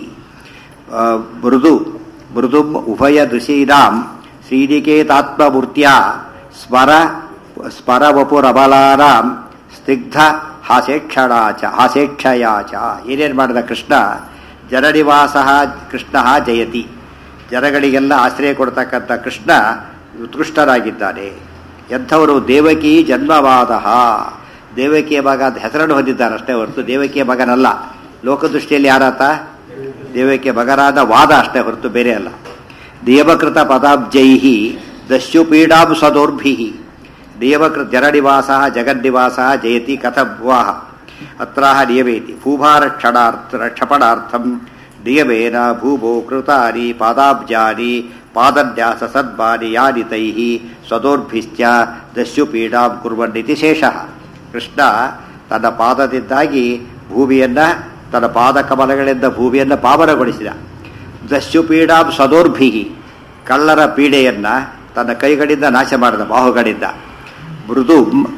ಮೃದು ಮೃದುಂ ಉಭಯ ದೃಶೀನಾಂ ಶ್ರೀನಿಕೇತಾತ್ಮಮೂರ್ತ್ಯ ಸ್ಮರ ಸ್ಮರವಪುರಬಲಾರಾಂ ಸ್ನಿಗ್ಧ ಹಾಸೇಕ್ಷಣಾಚ ಹಾಸೇಕ್ಷಯಾಚ ಏನೇನು ಮಾಡಿದ ಕೃಷ್ಣ ಜನನಿವಾಸ ಕೃಷ್ಣ ಜಯತಿ ಜನಗಳಿಗೆಲ್ಲ ಆಶ್ರಯ ಕೊಡ್ತಕ್ಕಂಥ ಕೃಷ್ಣ ಉತ್ಕೃಷ್ಟರಾಗಿದ್ದಾನೆ ಎಂಥವರು ದೇವಕಿ ಜನ್ಮವಾದ ದೇವಕಿಯ ಮಗ ಅಂತ ಹೆಸರನ್ನು ಹೊಂದಿದ್ದಾರೆ ಅಷ್ಟೇ ಹೊರತು ದೇವಕಿಯ ಮಗನಲ್ಲ ಲೋಕದೃಷ್ಟಿಯಲ್ಲಿ ಯಾರಾತ ದೇವಕಿಯ ಮಗನಾದ ವಾದ ಅಷ್ಟೇ ಹೊರತು ಬೇರೆ ಅಲ್ಲ ದೇವಕೃತ ಪದಾಬ್ಜೈ ದಸ್ಯುಪೀಡಾಂ ಸದೋರ್ಭಿ ದೇವಕೃತ ಜನನಿವಾಸ ಜಗನ್ನಿವಾಸ ಜಯತಿ ಕಥವಾಹ ಅತ್ರಾಹ ನಿಯಮೇತಿ ಭೂಭಾರಕ್ಷಣಾರ್ಥ ಕ್ಷಪಣಾರ್ಥಂ ನಿಯಮೇನ ಭೂಭೋ ಕೃತಾನಿ ಪಾದಾಬ್ಜಾನಿ ಪಾದನ್ಯಾಸ ಸದ್ಮಾನಿ ಯಾನಿ ತೈಃ ಸ್ವದೋರ್ಭಿಶ್ಚ ದಸ್ಯುಪೀಡಾಂ ಕುರ್ವನ್ನಿತಿ ಶೇಷಃ ಕೃಷ್ಣ ತನ್ನ ಪಾದದಿಂದಾಗಿ ಭೂಮಿಯನ್ನ ತನ್ನ ಪಾದ ಕಮಲಗಳಿಂದ ಭೂಮಿಯನ್ನು ಪಾವನಗೊಳಿಸಿದ ದಸ್ಯುಪೀಡಾಂ ಸ್ವದೋರ್ಭಿ ಕಳ್ಳರ ಪೀಡೆಯನ್ನ ತನ್ನ ಕೈಗಳಿಂದ ನಾಶ ಮಾಡಿದ ಬಾಹುಗಳಿಂದ ಮೃದು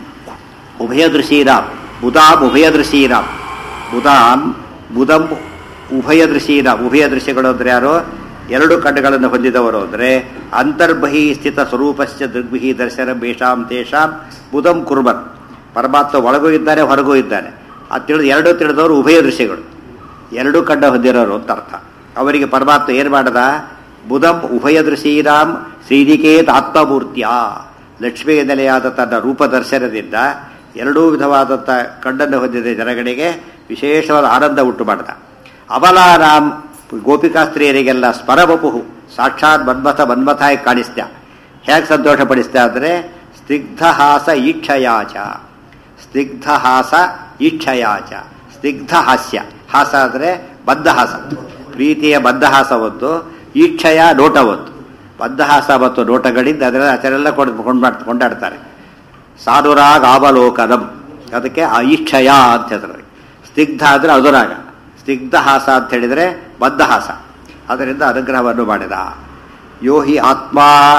ಉಭಯದೃಶೀರಾಮ್ ಬುಧಾಂ ಉಭಯದೃಶೀರಾಮ್ ಬುಧಾಂ ಬುಧಂ ಉಭಯದೃಶೀರಾಮ್ ಉಭಯ ದೃಶ್ಯಗಳು ಅಂದ್ರೆ ಯಾರು ಎರಡು ಕಣ್ಣುಗಳನ್ನು ಹೊಂದಿದವರು ಅಂದರೆ ಅಂತರ್ಬಹಿ ಸ್ಥಿತ ಸ್ವರೂಪಶ್ಚ ದೃಗ್ಬಿಹಿ ದರ್ಶನ ಬೇಷಾಂ ತೇಷಾಂ ಬುಧಂ ಕುರ್ಬನ್ ಪರಮಾತ್ಮ ಒಳಗೂ ಇದ್ದಾನೆ ಹೊರಗೂ ಇದ್ದಾನೆ ಅದು ತಿಳಿದು ಎರಡು ತಿಳಿದವರು ಉಭಯ ದೃಶ್ಯಗಳು ಎರಡು ಕಣ್ಣ ಹೊಂದಿರೋರು ಅಂತ ಅರ್ಥ ಅವರಿಗೆ ಪರಮಾತ್ಮ ಏನು ಮಾಡದ ಬುಧಂ ಉಭಯ ದೃಶೀರಾಮ್ ಶ್ರೀನಿಕೇತ್ ಆತ್ಮಮೂರ್ತಿಯ ಲಕ್ಷ್ಮಿಯ ನೆಲೆಯಾದ ತನ್ನ ರೂಪ ದರ್ಶನದಿಂದ ಎರಡೂ ವಿಧವಾದಂಥ ಕಣ್ಣನ್ನು ಹೊಂದಿದ ಜನಗಳಿಗೆ ವಿಶೇಷವಾದ ಆನಂದ ಉಂಟು ಮಾಡಿದ ಅಬಲಾರಾಮ್ ಗೋಪಿಕಾಸ್ತ್ರೀಯರಿಗೆಲ್ಲ ಸ್ಮರವಪುಹು ಸಾಕ್ಷಾತ್ ಮನ್ಮಥ ಮನ್ಮಥಾಗಿ ಕಾಣಿಸ್ತ ಹೇಗೆ ಸಂತೋಷಪಡಿಸ್ತಾ ಅಂದರೆ ಸ್ನಿಗ್ಧಹಾಸ ಈಕ್ಷಯಾಚ ಸ್ನಿಗ್ಧಹಾಸ ಈಕ್ಷಯಾಚ ಸ್ನಿಗ್ಧ ಹಾಸ್ಯ ಹಾಸ ಅಂದರೆ ಬದ್ಧಹಾಸ ಪ್ರೀತಿಯ ಬದ್ಧಹಾಸ ಒಂದು ಈಕ್ಷಯ ನೋಟ ಒಂದು ಬದ್ಧಹಾಸ ಮತ್ತು ನೋಟಗಳಿಂದ ಅದರ ಅದರೆಲ್ಲ ಕೊಂಡು ಕೊಂಡ್ಮಾಡ್ ಕೊಂಡಾಡ್ತಾರೆ ಸಾನುರಾಗ ಆವಲೋಕನಂ ಅದಕ್ಕೆ ಆ ಈಕ್ಷಯ ಅಂತ ಹೇಳ್ತಾರೆ ಸ್ನಿಗ್ಧ ಅಂದರೆ ಅನುರಾಗ ಸ್ನಿಗ್ಧ ಹಾಸ ಅಂತ ಹೇಳಿದರೆ ಬದ್ಧಹಾಸ ಅದರಿಂದ ಅನುಗ್ರಹವನ್ನು ಮಾಡಿದ ಯೋ ಹಿ ಆತ್ಮ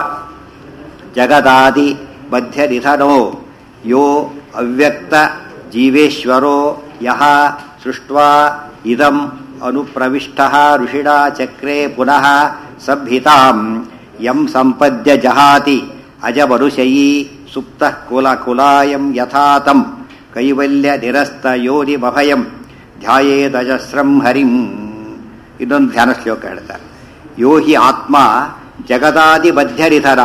ಜಗದಾದಿ ಮಧ್ಯ ನಿಧನೋ ಯೋ ಅವ್ಯಕ್ತ ಜೀವೇಶ್ವರೋ ಯಹ ಸೃಷ್ಟ್ವಾ ಇದಂ ಅನುಪ್ರವಿಷ್ಟ ಋಷಿಣಾ ಚಕ್ರೆ ಪುನಃ ಸಂಹಿತಾಂ ಯಂ ಸಂಪದ್ಯ ಜಹಾತಿ ಅಜಮನುಷಯೀ ಸುಪ್ತ ಕುಲ ಕುಲಾಯಂ ಯಥಾತಂ ಕೈವಲ್ಯ ನಿರಸ್ತ ಯೋನಿಮಭಯಂ ಧ್ಯಾಯೇದಜಸ್ರಂ ಹರಿಂ ಇನ್ನೊಂದು ಧ್ಯಾನ ಶ್ಲೋಕ ಹೇಳ್ತಾರೆ ಯೋ ಹಿ ಆತ್ಮ ಜಗದಾದಿ ಮಧ್ಯರಿಧರ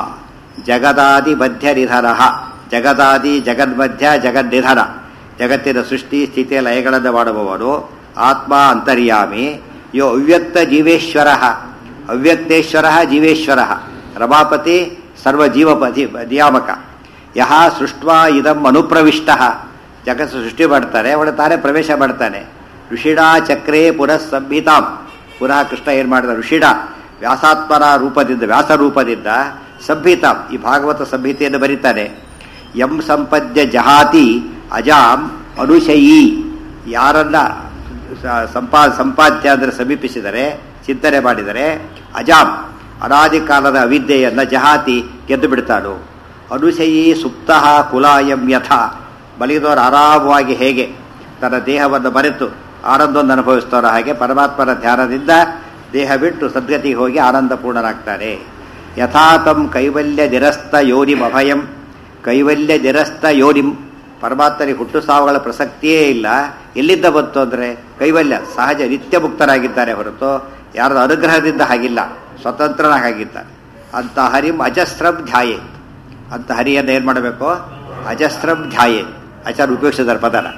ಜಗದಾದಿ ಮಧ್ಯರಿಧರ ಜಗದಾದಿ ಜಗನ್ಮಧ್ಯ ಜಗನ್ನಿಧನ ಜಗತ್ತಿನ ಸೃಷ್ಟಿ ಸ್ಥಿತಿ ಲಯಗಳನ್ನು ಮಾಡುವವನು ಆತ್ಮ ಅಂತರ್ಯಾಮಿ ಯೋ ಅವ್ಯಕ್ತ ಜೀವೇಶ್ವರ ಅವ್ಯಕ್ತೇಶ್ವರ ಜೀವೇಶ್ವರ ರಮಾಪತಿ ಸರ್ವ ಜೀವಪತಿ ನಿಯಾಮಕ ಯಹ ಸೃಷ್ಟ್ವಾ ಇದಂ ಅನುಪ್ರವಿಷ್ಟ ಜಗತ್ತು ಸೃಷ್ಟಿ ಮಾಡ್ತಾರೆ ಅವಳು ತಾನೇ ಪ್ರವೇಶ ಮಾಡ್ತಾನೆ ಋಷಿಡಾ ಚಕ್ರೇ ಪುನಃ ಸಂಹಿತಾಂ ಪುನಃ ಕೃಷ್ಣ ಏನು ಮಾಡಿದ ಋಷಿಡ ವ್ಯಾಸಾತ್ಮನ ರೂಪದಿಂದ ವ್ಯಾಸ ರೂಪದಿಂದ ಸಂಹಿತಾಂ ಈ ಭಾಗವತ ಸಂಹಿತೆಯನ್ನು ಬರೀತಾನೆ ಎಂ ಸಂಪದ್ಯ ಜಹಾತಿ ಅಜಾಂ ಅನುಶಯೀ ಯಾರನ್ನ ಸಂಪಾ ಸಂಪಾದ್ಯ ಅಂದರೆ ಸಮೀಪಿಸಿದರೆ ಚಿಂತನೆ ಮಾಡಿದರೆ ಅಜಾಂ ಅನಾದಿ ಕಾಲದ ಅವಿದ್ಯೆಯನ್ನು ಜಹಾತಿ ಗೆದ್ದು ಬಿಡ್ತಾನು ಅನುಶಯೀ ಸುಪ್ತ ಕುಲಾಯಂ ಯಥ ಮಲಗಿದವರು ಆರಾಮವಾಗಿ ಹೇಗೆ ತನ್ನ ದೇಹವನ್ನು ಮರೆತು ಆನಂದವನ್ನು ಅನುಭವಿಸ್ತಾರೋ ಹಾಗೆ ಪರಮಾತ್ಮನ ಧ್ಯಾನದಿಂದ ದೇಹ ಬಿಟ್ಟು ಸದ್ಗತಿಗೆ ಹೋಗಿ ಆನಂದಪೂರ್ಣರಾಗ್ತಾರೆ ಯಥಾತಂ ಕೈವಲ್ಯ ನಿರಸ್ತ ಯೋನಿಂ ಅಭಯಂ ಕೈವಲ್ಯ ನಿರಸ್ತ ಯೋನಿಂ ಪರಮಾತ್ಮನಿಗೆ ಹುಟ್ಟು ಸಾವುಗಳ ಪ್ರಸಕ್ತಿಯೇ ಇಲ್ಲ ಎಲ್ಲಿಂದ ಬಂತು ಅಂದರೆ ಕೈವಲ್ಯ ಸಹಜ ನಿತ್ಯ ಮುಕ್ತರಾಗಿದ್ದಾರೆ ಹೊರತು ಯಾರದ ಅನುಗ್ರಹದಿಂದ ಹಾಗಿಲ್ಲ ಸ್ವತಂತ್ರನಾಗಿದ್ದಾರೆ ಅಂತ ಹರಿಂ ಅಜಸ್ರಂ ಧ್ಯಾಯೇ ಅಂತ ಹರಿಯನ್ನು ಏನು ಮಾಡಬೇಕು ಅಜಸ್ರಂ ಧ್ಯಾಯೇ ಆಚಾರ ಉಪಯೋಗಿಸಿದಾರೆ ಪದನ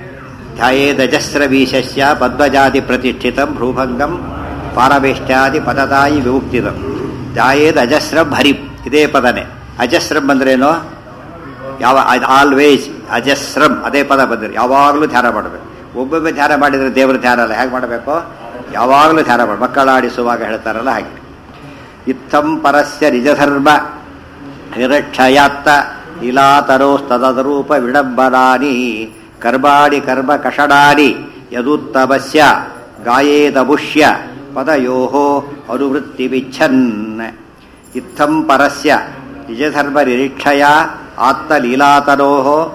ಧ್ಯಾಯೇದಜಸ್ರ ಬೀಶಸ್ಯ ಪದ್ಮಜಾತಿ ಪ್ರತಿಷ್ಠಿತಂ ಭ್ರೂಭಂಗಂ ಪಾರಮೇಷ್ಟ್ಯಾದಿ ಪದದಾಯಿ ವಿಮುಕ್ತಿದಂ ಧ್ಯಾಯೇದ್ ಅಜಸ್ರಂ ಹರಿಂ ಇದೇ ಪದನೇ ಅಜಸ್ರಂ ಅಂದ್ರೇನು ಯಾವ ಆಲ್ವೇಸ್ ಅಜಸ್ರಂ ಅದೇ ಪದ ಬಂದಿರಿ ಯಾವಾಗಲೂ ಧ್ಯಾನ ಮಾಡಬೇಕು ಒಬ್ಬೊಮ್ಮೆ ಧ್ಯಾನ ಮಾಡಿದರೆ ದೇವರ ಧ್ಯಾನ ಅಲ್ಲ ಹೇಗೆ ಮಾಡಬೇಕು ಯಾವಾಗಲೂ ಧ್ಯಾನ ಮಾಡಿ ಮಕ್ಕಳಾಡಿಸುವಾಗ ಹೇಳ್ತಾರಲ್ಲ ಹಾಗೆ ಇತ್ತಂ ಪರಸ್ಯ ನಿಜಧರ್ಮ ನಿರಕ್ಷಯಾತ್ತ ಇಲಾತರೋಸ್ತದರೂಪ ವಿಡಂಬನಾನಿ ಕರ್ಮಾಣಿ ಕರ್ಮ ಕಷಡಾನಿ ಯದುತ್ತಮಸ್ಯ ಗಾಯೇದಮುಷ್ಯ ಪದಯೋ ಅನುವೃತ್ತಿ ವಿಚ್ಛನ್ ಇತ್ತಂ ಪರಸ್ಯ ನಿಜಧರ್ಮ ನಿರೀಕ್ಷಯ ಆತ್ಮಲೀಲಾತನೋ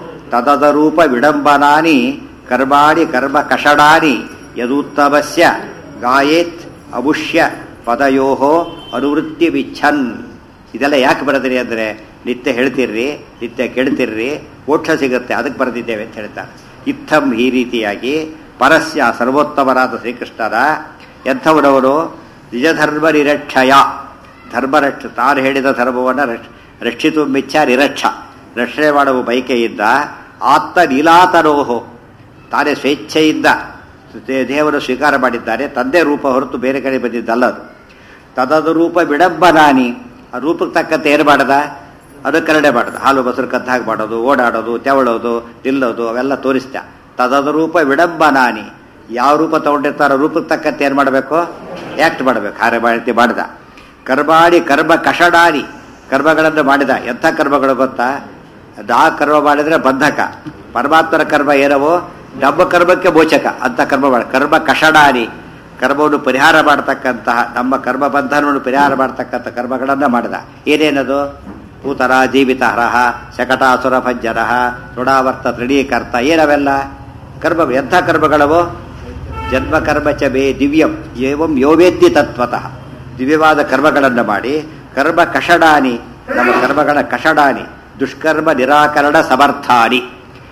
ತದದರೂಪ ವಿಡಂಬನಾನಿ ಕರ್ಮಾಣಿ ಕರ್ಮ ಕಷಡಾನಿ ಯದುತ್ತಮಸ್ಯ ಗಾಯೇತ್ ಅಮುಷ್ಯ ಪದಯೋ ಅನುವೃತ್ತಿ ವಿಚ್ಛನ್ ಇದೆಲ್ಲ ಯಾಕೆ ಬರೆದಿರಿ ಅಂದರೆ ನಿತ್ಯ ಹೇಳ್ತಿರ್ರಿ ನಿತ್ಯ ಕೇಳ್ತಿರ್ರಿ ಮೋಕ್ಷ ಸಿಗುತ್ತೆ ಅದಕ್ಕೆ ಬರೆದಿದ್ದೇವೆ ಅಂತ ಹೇಳ್ತಾರೆ ಇತ್ತಂ ಈ ರೀತಿಯಾಗಿ ಪರಸ್ಯ ಸರ್ವೋತ್ತಮರಾದ ಶ್ರೀಕೃಷ್ಣರ ಎಂಥವರವರು ನಿಜಧರ್ಮ ನಿರಕ್ಷಯ ಧರ್ಮ ರಕ್ಷ ತಾನು ಹೇಳಿದ ಧರ್ಮವನ್ನು ರಕ್ಷ ರಕ್ಷಿತು ಮಿಚ್ಚ ನಿರಕ್ಷ ರಕ್ಷಣೆ ಮಾಡುವ ಬಯಕೆಯಿಂದ ಆತ್ತ ನೀಲಾತನೋಹೋ ತಾನೇ ಸ್ವೇಚ್ಛೆಯಿಂದ ದೇ- ದೇವರು ಸ್ವೀಕಾರ ಮಾಡಿದ್ದಾರೆ ತಂದೆ ರೂಪ ಹೊರತು ಬೇರೆ ಕಡೆ ಬಂದಿದ್ದಲ್ಲ ಅದು ತದದು ರೂಪ ವಿಡಂಬನಾನಿ ಆ ರೂಪಕ್ಕೆ ತಕ್ಕಂತೆ ಏನು ಮಾಡದ ಅನುಕರಣೆ ಮಾಡೋದು ಹಾಲು ಮೊಸರು ಕದ್ದ ಹಾಗೆ ಮಾಡೋದು ಓಡಾಡೋದು ತೆವಳೋದು ನಿಲ್ಲೋದು ಅವೆಲ್ಲ ತೋರಿಸ್ತ ತದದು ರೂಪ ವಿಡಂಬನಾನಿ ಯಾವ ರೂಪ ತಗೊಂಡಿರ್ತಾರೋ ರೂಪಕ್ಕೆ ತಕ್ಕಂತೆ ಏನು ಮಾಡಬೇಕು ಆ್ಯಕ್ಟ್ ಮಾಡಬೇಕು ಹಾರೆ ಮಾಡಿ ಮಾಡಿದ ಕರ್ಮಾಡಿ ಕರ್ಮ ಕಷಡಾನಿ ಕರ್ಮಗಳನ್ನು ಮಾಡಿದ ಎಂಥ ಕರ್ಮಗಳು ಗೊತ್ತಾ ಆ ಕರ್ಮ ಮಾಡಿದ್ರೆ ಬಂಧಕ ಪರಮಾತ್ಮನ ಕರ್ಮ ಏನವೋ ನಮ್ಮ ಕರ್ಮಕ್ಕೆ ಮೋಚಕ ಅಂತ ಕರ್ಮ ಮಾಡ ಕರ್ಮ ಕಷಡಾನಿ ಕರ್ಮವನ್ನು ಪರಿಹಾರ ಮಾಡತಕ್ಕಂತಹ ನಮ್ಮ ಕರ್ಮ ಬಂಧನವನ್ನು ಪರಿಹಾರ ಮಾಡತಕ್ಕಂಥ ಕರ್ಮಗಳನ್ನು ಮಾಡಿದ ಏನೇನದು ಪೂತರ ಜೀವಿತ ಹರಹ ಶಕಟಾಸುರ ಭಂಜನ ಋಣಾವರ್ತ ತೃಣೀಕರ್ತ ಏನವೆಲ್ಲ ಕರ್ಮ ಎಂಥ ಕರ್ಮಗಳವು ಜನ್ಮ ಕರ್ಮ ಚ ಮೇ ದಿವ್ಯಂ ಏವಂ ಯೋವೇದ್ಯ ತತ್ವತಃ ದಿವ್ಯವಾದ ಕರ್ಮಗಳನ್ನು ಮಾಡಿ ಕರ್ಮ ಕಷಡಾನಿ ನಮ್ಮ ಕರ್ಮಗಳ ಕಷಡಾನಿ ದುಷ್ಕರ್ಮ ನಿರಾಕರಣ ಸಮರ್ಥಾನಿ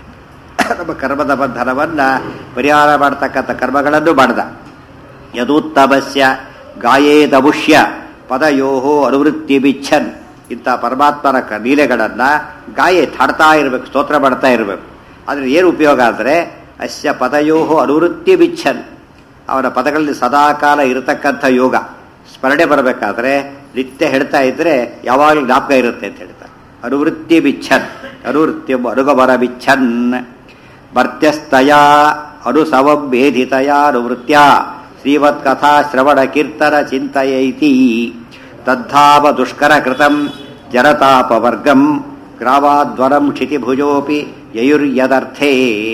ನಮ್ಮ ಕರ್ಮದ ಬಂಧನವನ್ನ ಪರಿಹಾರ ಮಾಡತಕ್ಕಂಥ ಕರ್ಮಗಳನ್ನು ಮಾಡಿದ ಯದೂತ್ತಮಸ್ಯ ಗಾಯೇದಮುಷ್ಯ ಪದಯೋಹೋ ಅನುವೃತ್ತಿ ಬಿಚ್ಛನ್ ಇಂಥ ಪರಮಾತ್ಮನ ಕ- ಲೀಲೆಗಳನ್ನ ಗಾಯೆ ಹಾಡ್ತಾ ಇರಬೇಕು ಸ್ತೋತ್ರ ಮಾಡ್ತಾ ಇರಬೇಕು ಆದರೆ ಏನು ಉಪಯೋಗ ಅಂದರೆ ಅಸ್ಯ ಪದಯೋಹೋ ಅನುವೃತ್ತಿ ಬಿಚ್ಛನ್ ಅವನ ಪದಗಳಲ್ಲಿ ಸದಾಕಾಲ ಇರತಕ್ಕಂಥ ಯೋಗ ಸ್ಮರಣೆ ಬರಬೇಕಾದ್ರೆ ನಿತ್ಯ ಹೇಳ್ತಾ ಇದ್ರೆ ಯಾವಾಗಲೂ ಜ್ಞಾಪಕ ಇರುತ್ತೆ ಅಂತ ಹೇಳ್ತಾರೆ ಅನುವೃತ್ತಿ ಬಿಚ್ಛನ್ ಅನುವೃತ್ತಿ ಅನುಗಮನ ಬಿಚ್ಛನ್ ಮರ್ತ್ಯಸ್ತಯ ಅನುಸವಂ ವೇದಿತಯ ಅನುವೃತ್ಯ ಶ್ರೀಮತ್ ಕಥಾ ಶ್ರವಣ ಕೀರ್ತನ ಚಿಂತಯೈತಿ ತದ್ಧಾವ ದುಷ್ಕರ ಕೃತಂ ಜರತಾಪವರ್ಗಂ ಗ್ರಾಮಾದ್ವರಂ ಕ್ಷಿತಿಭುಜೋಪಿ ಯಯುರ್ಯದರ್ಥೇ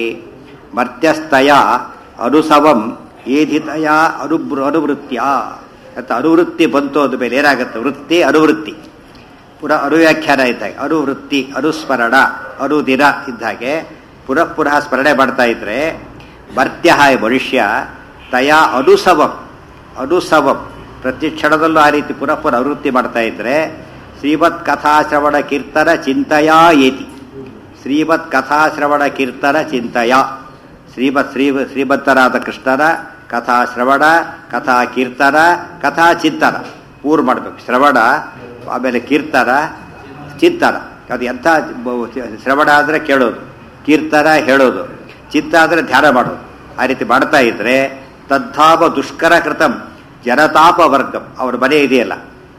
ಮರ್ತ್ಯಸ್ತಯ ಅನುಸವಂ ಏಧಿತಯ ಅನುಬೃ ಅನುವೃತ್ಯ ಅಂತ ಅನುವೃತ್ತಿ ಬಂತು ಅಂದ ಮೇಲೆ ಏನಾಗುತ್ತೆ ವೃತ್ತಿ ಅನುವೃತ್ತಿ ಪುನಃ ಅನುವ್ಯಾಖ್ಯಾನ ಇದ್ದಾಗ ಅನುವೃತ್ತಿ ಅನುಸ್ಮರಣ ಅನುದಿನ ಇದ್ದಾಗೆ ಪುನಃ ಪುನಃ ಸ್ಮರಣೆ ಮಾಡ್ತಾ ಇದ್ರೆ ಮರ್ತ್ಯ ಮನುಷ್ಯ ತಯಾ ಅನುಸವಂ ಅನುಸವಂ ಪ್ರತಿ ಕ್ಷಣದಲ್ಲೂ ಆ ರೀತಿ ಪುನಃ ಪುನಃ ಅನುವೃತ್ತಿ ಮಾಡ್ತಾ ಇದ್ರೆ ಶ್ರೀಮತ್ ಕಥಾಶ್ರವಣ ಕೀರ್ತನ ಚಿಂತಯಾ ಏತಿ ಶ್ರೀಮತ್ ಕಥಾಶ್ರವಣ ಕೀರ್ತನ ಚಿಂತಯ ಶ್ರೀಮತ್ ಶ್ರೀ ಶ್ರೀಮಂತರಾದ ಕೃಷ್ಣನ ಕಥಾ ಶ್ರವಣ ಕಥಾ ಕೀರ್ತನ ಕಥಾ ಚಿಂತನ ಮೂರು ಮಾಡಬೇಕು ಶ್ರವಣ ಆಮೇಲೆ ಕೀರ್ತನ ಚಿಂತನ ಅದು ಎಂಥ ಬ- ಶ್ರವಣ ಅಂದರೆ ಕೇಳೋದು ಕೀರ್ತನ ಹೇಳೋದು ಚಿತ್ತ ಅಂದರೆ ಧ್ಯಾನ ಮಾಡೋದು ಆ ರೀತಿ ಮಾಡ್ತಾ ಇದ್ರೆ ತದ್ಧಾಪ ದುಷ್ಕರ ಕೃತಂ ಜನತಾಪ ವರ್ಗಂ ಅವರ ಮನೆ ಇದೆಯಲ್ಲ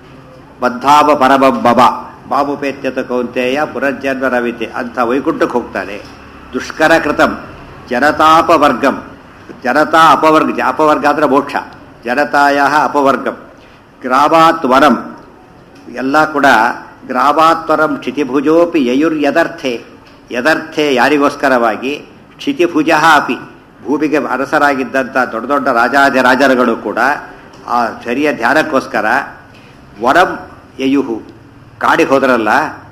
ಬದ್ಧಾಪ ಪರಬಬ್ಬ ಬಾಬುಪೇತ್ಯತ ಕೌಂತೆಯ ಪುನರ್ಜನ್ಮ ರವಿತೆ ಅಂತ ವೈಕುಂಠಕ್ಕೆ ಹೋಗ್ತಾನೆ ದುಷ್ಕರ ಕೃತಂ ಜನತಾಪ ವರ್ಗಂ ಜನತಾ ಅಪವರ್ಗ ಅಪವರ್ಗ ಅಂದ್ರೆ ಮೋಕ್ಷ ಜನತಾಯ ಅಪವರ್ಗಂ ಗ್ರಾಮಾತ್ ವರಂ ಎಲ್ಲ ಕೂಡ ಗ್ರಾಮಾತ್ವರಂ ಕ್ಷಿತಿಭುಜೋಪಿ ಯಯುರ್ ಯದರ್ಥೆ ಯದರ್ಥೆ ಯಾರಿಗೋಸ್ಕರವಾಗಿ ಕ್ಷಿತಿಭುಜ ಅಪಿ ಭೂಮಿಗೆ ಅರಸರಾಗಿದ್ದಂಥ ದೊಡ್ಡ ದೊಡ್ಡ ರಾಜಾಧಿರಾಜರುಗಳು ಕೂಡ ಆ ಸರಿಯ ಧ್ಯಾನಕ್ಕೋಸ್ಕರ ವರಂ ಯಯುಹು ಕಾಡಿಗೆ ಹೋದ್ರಲ್ಲ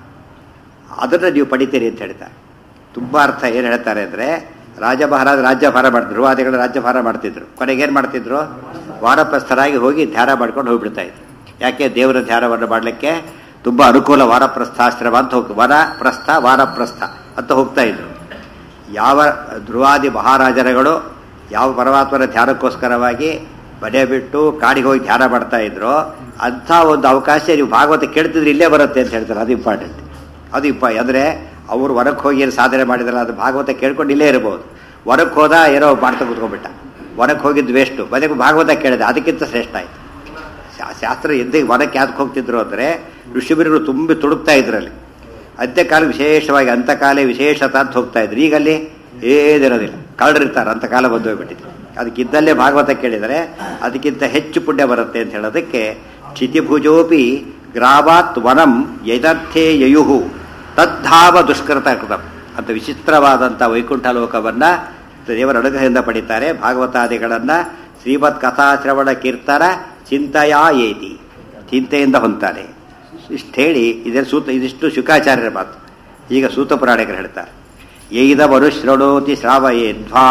ಅದನ್ನು ನೀವು ಪಡಿತೀರಿ ಅಂತ ಹೇಳ್ತಾರೆ ತುಂಬ ಅರ್ಥ ಏನು ಹೇಳ್ತಾರೆ ಅಂದರೆ ರಾಜ ಮಹಾರಾಜ ರಾಜ್ಯಭಾರ ಮಾಡ್ತಿದ್ರು ಧ್ರುವಾದಿಗಳು ರಾಜ್ಯಭಾರ ಮಾಡ್ತಿದ್ರು ಕೊನೆಗೆ ಏನು ಮಾಡ್ತಿದ್ರು ವಾರಪ್ರಸ್ಥರಾಗಿ ಹೋಗಿ ಧ್ಯಾನ ಮಾಡ್ಕೊಂಡು ಹೋಗ್ಬಿಡ್ತಾ ಇದ್ರು ಯಾಕೆ ದೇವರ ಧ್ಯಾನವನ್ನು ಮಾಡಲಿಕ್ಕೆ ತುಂಬ ಅನುಕೂಲ ವಾರಪ್ರಸ್ಥಾಶ್ರಮ ಅಂತ ಹೋಗಿ ವನ ಪ್ರಸ್ಥ ವಾರಪ್ರಸ್ಥ ಅಂತ ಹೋಗ್ತಾ ಇದ್ರು ಯಾವ ಧ್ರುವಾದಿ ಮಹಾರಾಜರುಗಳು ಯಾವ ಪರಮಾತ್ಮನ ಧ್ಯಾನಕ್ಕೋಸ್ಕರವಾಗಿ ಮನೆ ಬಿಟ್ಟು ಕಾಡಿಗೆ ಹೋಗಿ ಧ್ಯಾನ ಮಾಡ್ತಾ ಇದ್ರು ಅಂಥ ಒಂದು ಅವಕಾಶ ನೀವು ಭಾಗವತ ಕೇಳ್ತಿದ್ರೆ ಇಲ್ಲೇ ಬರುತ್ತೆ ಅಂತ ಹೇಳ್ತಾರೆ ಅದು ಇಂಪಾರ್ಟೆಂಟ್ ಅದು ಇಂಪ ಅಂದರೆ ಅವರು ಹೊರಕ್ಕೆ ಹೋಗಿ ಏನು ಸಾಧನೆ ಮಾಡಿದಾರಲ್ಲ ಅದು ಭಾಗವತ ಕೇಳ್ಕೊಂಡು ಇಲ್ಲೇ ಇರ್ಬೋದು ಹೊರಕ್ಕೆ ಹೋದ ಏನೋ ಮಾಡ್ತಾ ಕೂತ್ಕೊಂಡ್ಬಿಟ್ಟ ಹೊರಕ್ಕೆ ಹೋಗಿದ್ದು ವೇಸ್ಟು ಮನೆಗೆ ಭಾಗವತ ಕೇಳಿದೆ ಅದಕ್ಕಿಂತ ಶ್ರೇಷ್ಠ ಆಯ್ತು ಶಾ- ಶಾಸ್ತ್ರ ಎದ್ದು ಹೊರಕ್ಕೆ ಯಾಕೆ ಹೋಗ್ತಿದ್ರು ಅಂದರೆ ಋಷಿಬೀರರು ತುಂಬಿ ತುಡುಕ್ತಾ ಇದ್ರಲ್ಲಿ ಅಂತ್ಯಕಾಲ ವಿಶೇಷವಾಗಿ ಅಂತಕಾಲೇ ವಿಶೇಷತ ಅಂತ ಹೋಗ್ತಾ ಇದ್ರು ಈಗ ಅಲ್ಲಿ ಏನಿರೋದಿಲ್ಲ ಕಳ್ಳರಿರ್ತಾರೆ ಅಂತಕಾಲ ಬಂದು ಹೋಗ್ಬಿಟ್ಟಿದೆ ಅದಕ್ಕಿದ್ದಲ್ಲೇ ಭಾಗವತ ಕೇಳಿದರೆ ಅದಕ್ಕಿಂತ ಹೆಚ್ಚು ಪುಣ್ಯ ಬರುತ್ತೆ ಅಂತ ಹೇಳೋದಕ್ಕೆ ಕ್ಷಿತಿಭುಜೋಪಿ ಗ್ರಾಮಾತ್ ವನಂ ಯದರ್ಥೇ ಯಯುಹು ತದ್ಧಾವ ದುಷ್ಕೃತ ಕೃತಂ ಅಂತ ವಿಚಿತ್ರವಾದಂಥ ವೈಕುಂಠ ಲೋಕವನ್ನ ದೇವರ ಅನುಗ್ರಹದಿಂದ ಪಡಿತಾರೆ ಭಾಗವತಾದಿಗಳನ್ನ ಶ್ರೀಮತ್ ಕಥಾಶ್ರವಣ ಕೀರ್ತನ ಚಿಂತೆಯಾ ಏತಿ ಚಿಂತೆಯಿಂದ ಹೊಂತಾನೆ ಇಷ್ಟು ಹೇಳಿ ಇದರ ಸೂತ ಇದಿಷ್ಟು ಶುಕಾಚಾರ್ಯರ ಮಾತು ಈಗ ಸೂತ ಪುರಾಣಿಕರು ಹೇಳ್ತಾರೆ ಯೈದ ಮನುಶ್ರೃಣೋತಿ ಶ್ರಾವಯೇದ್ವಾ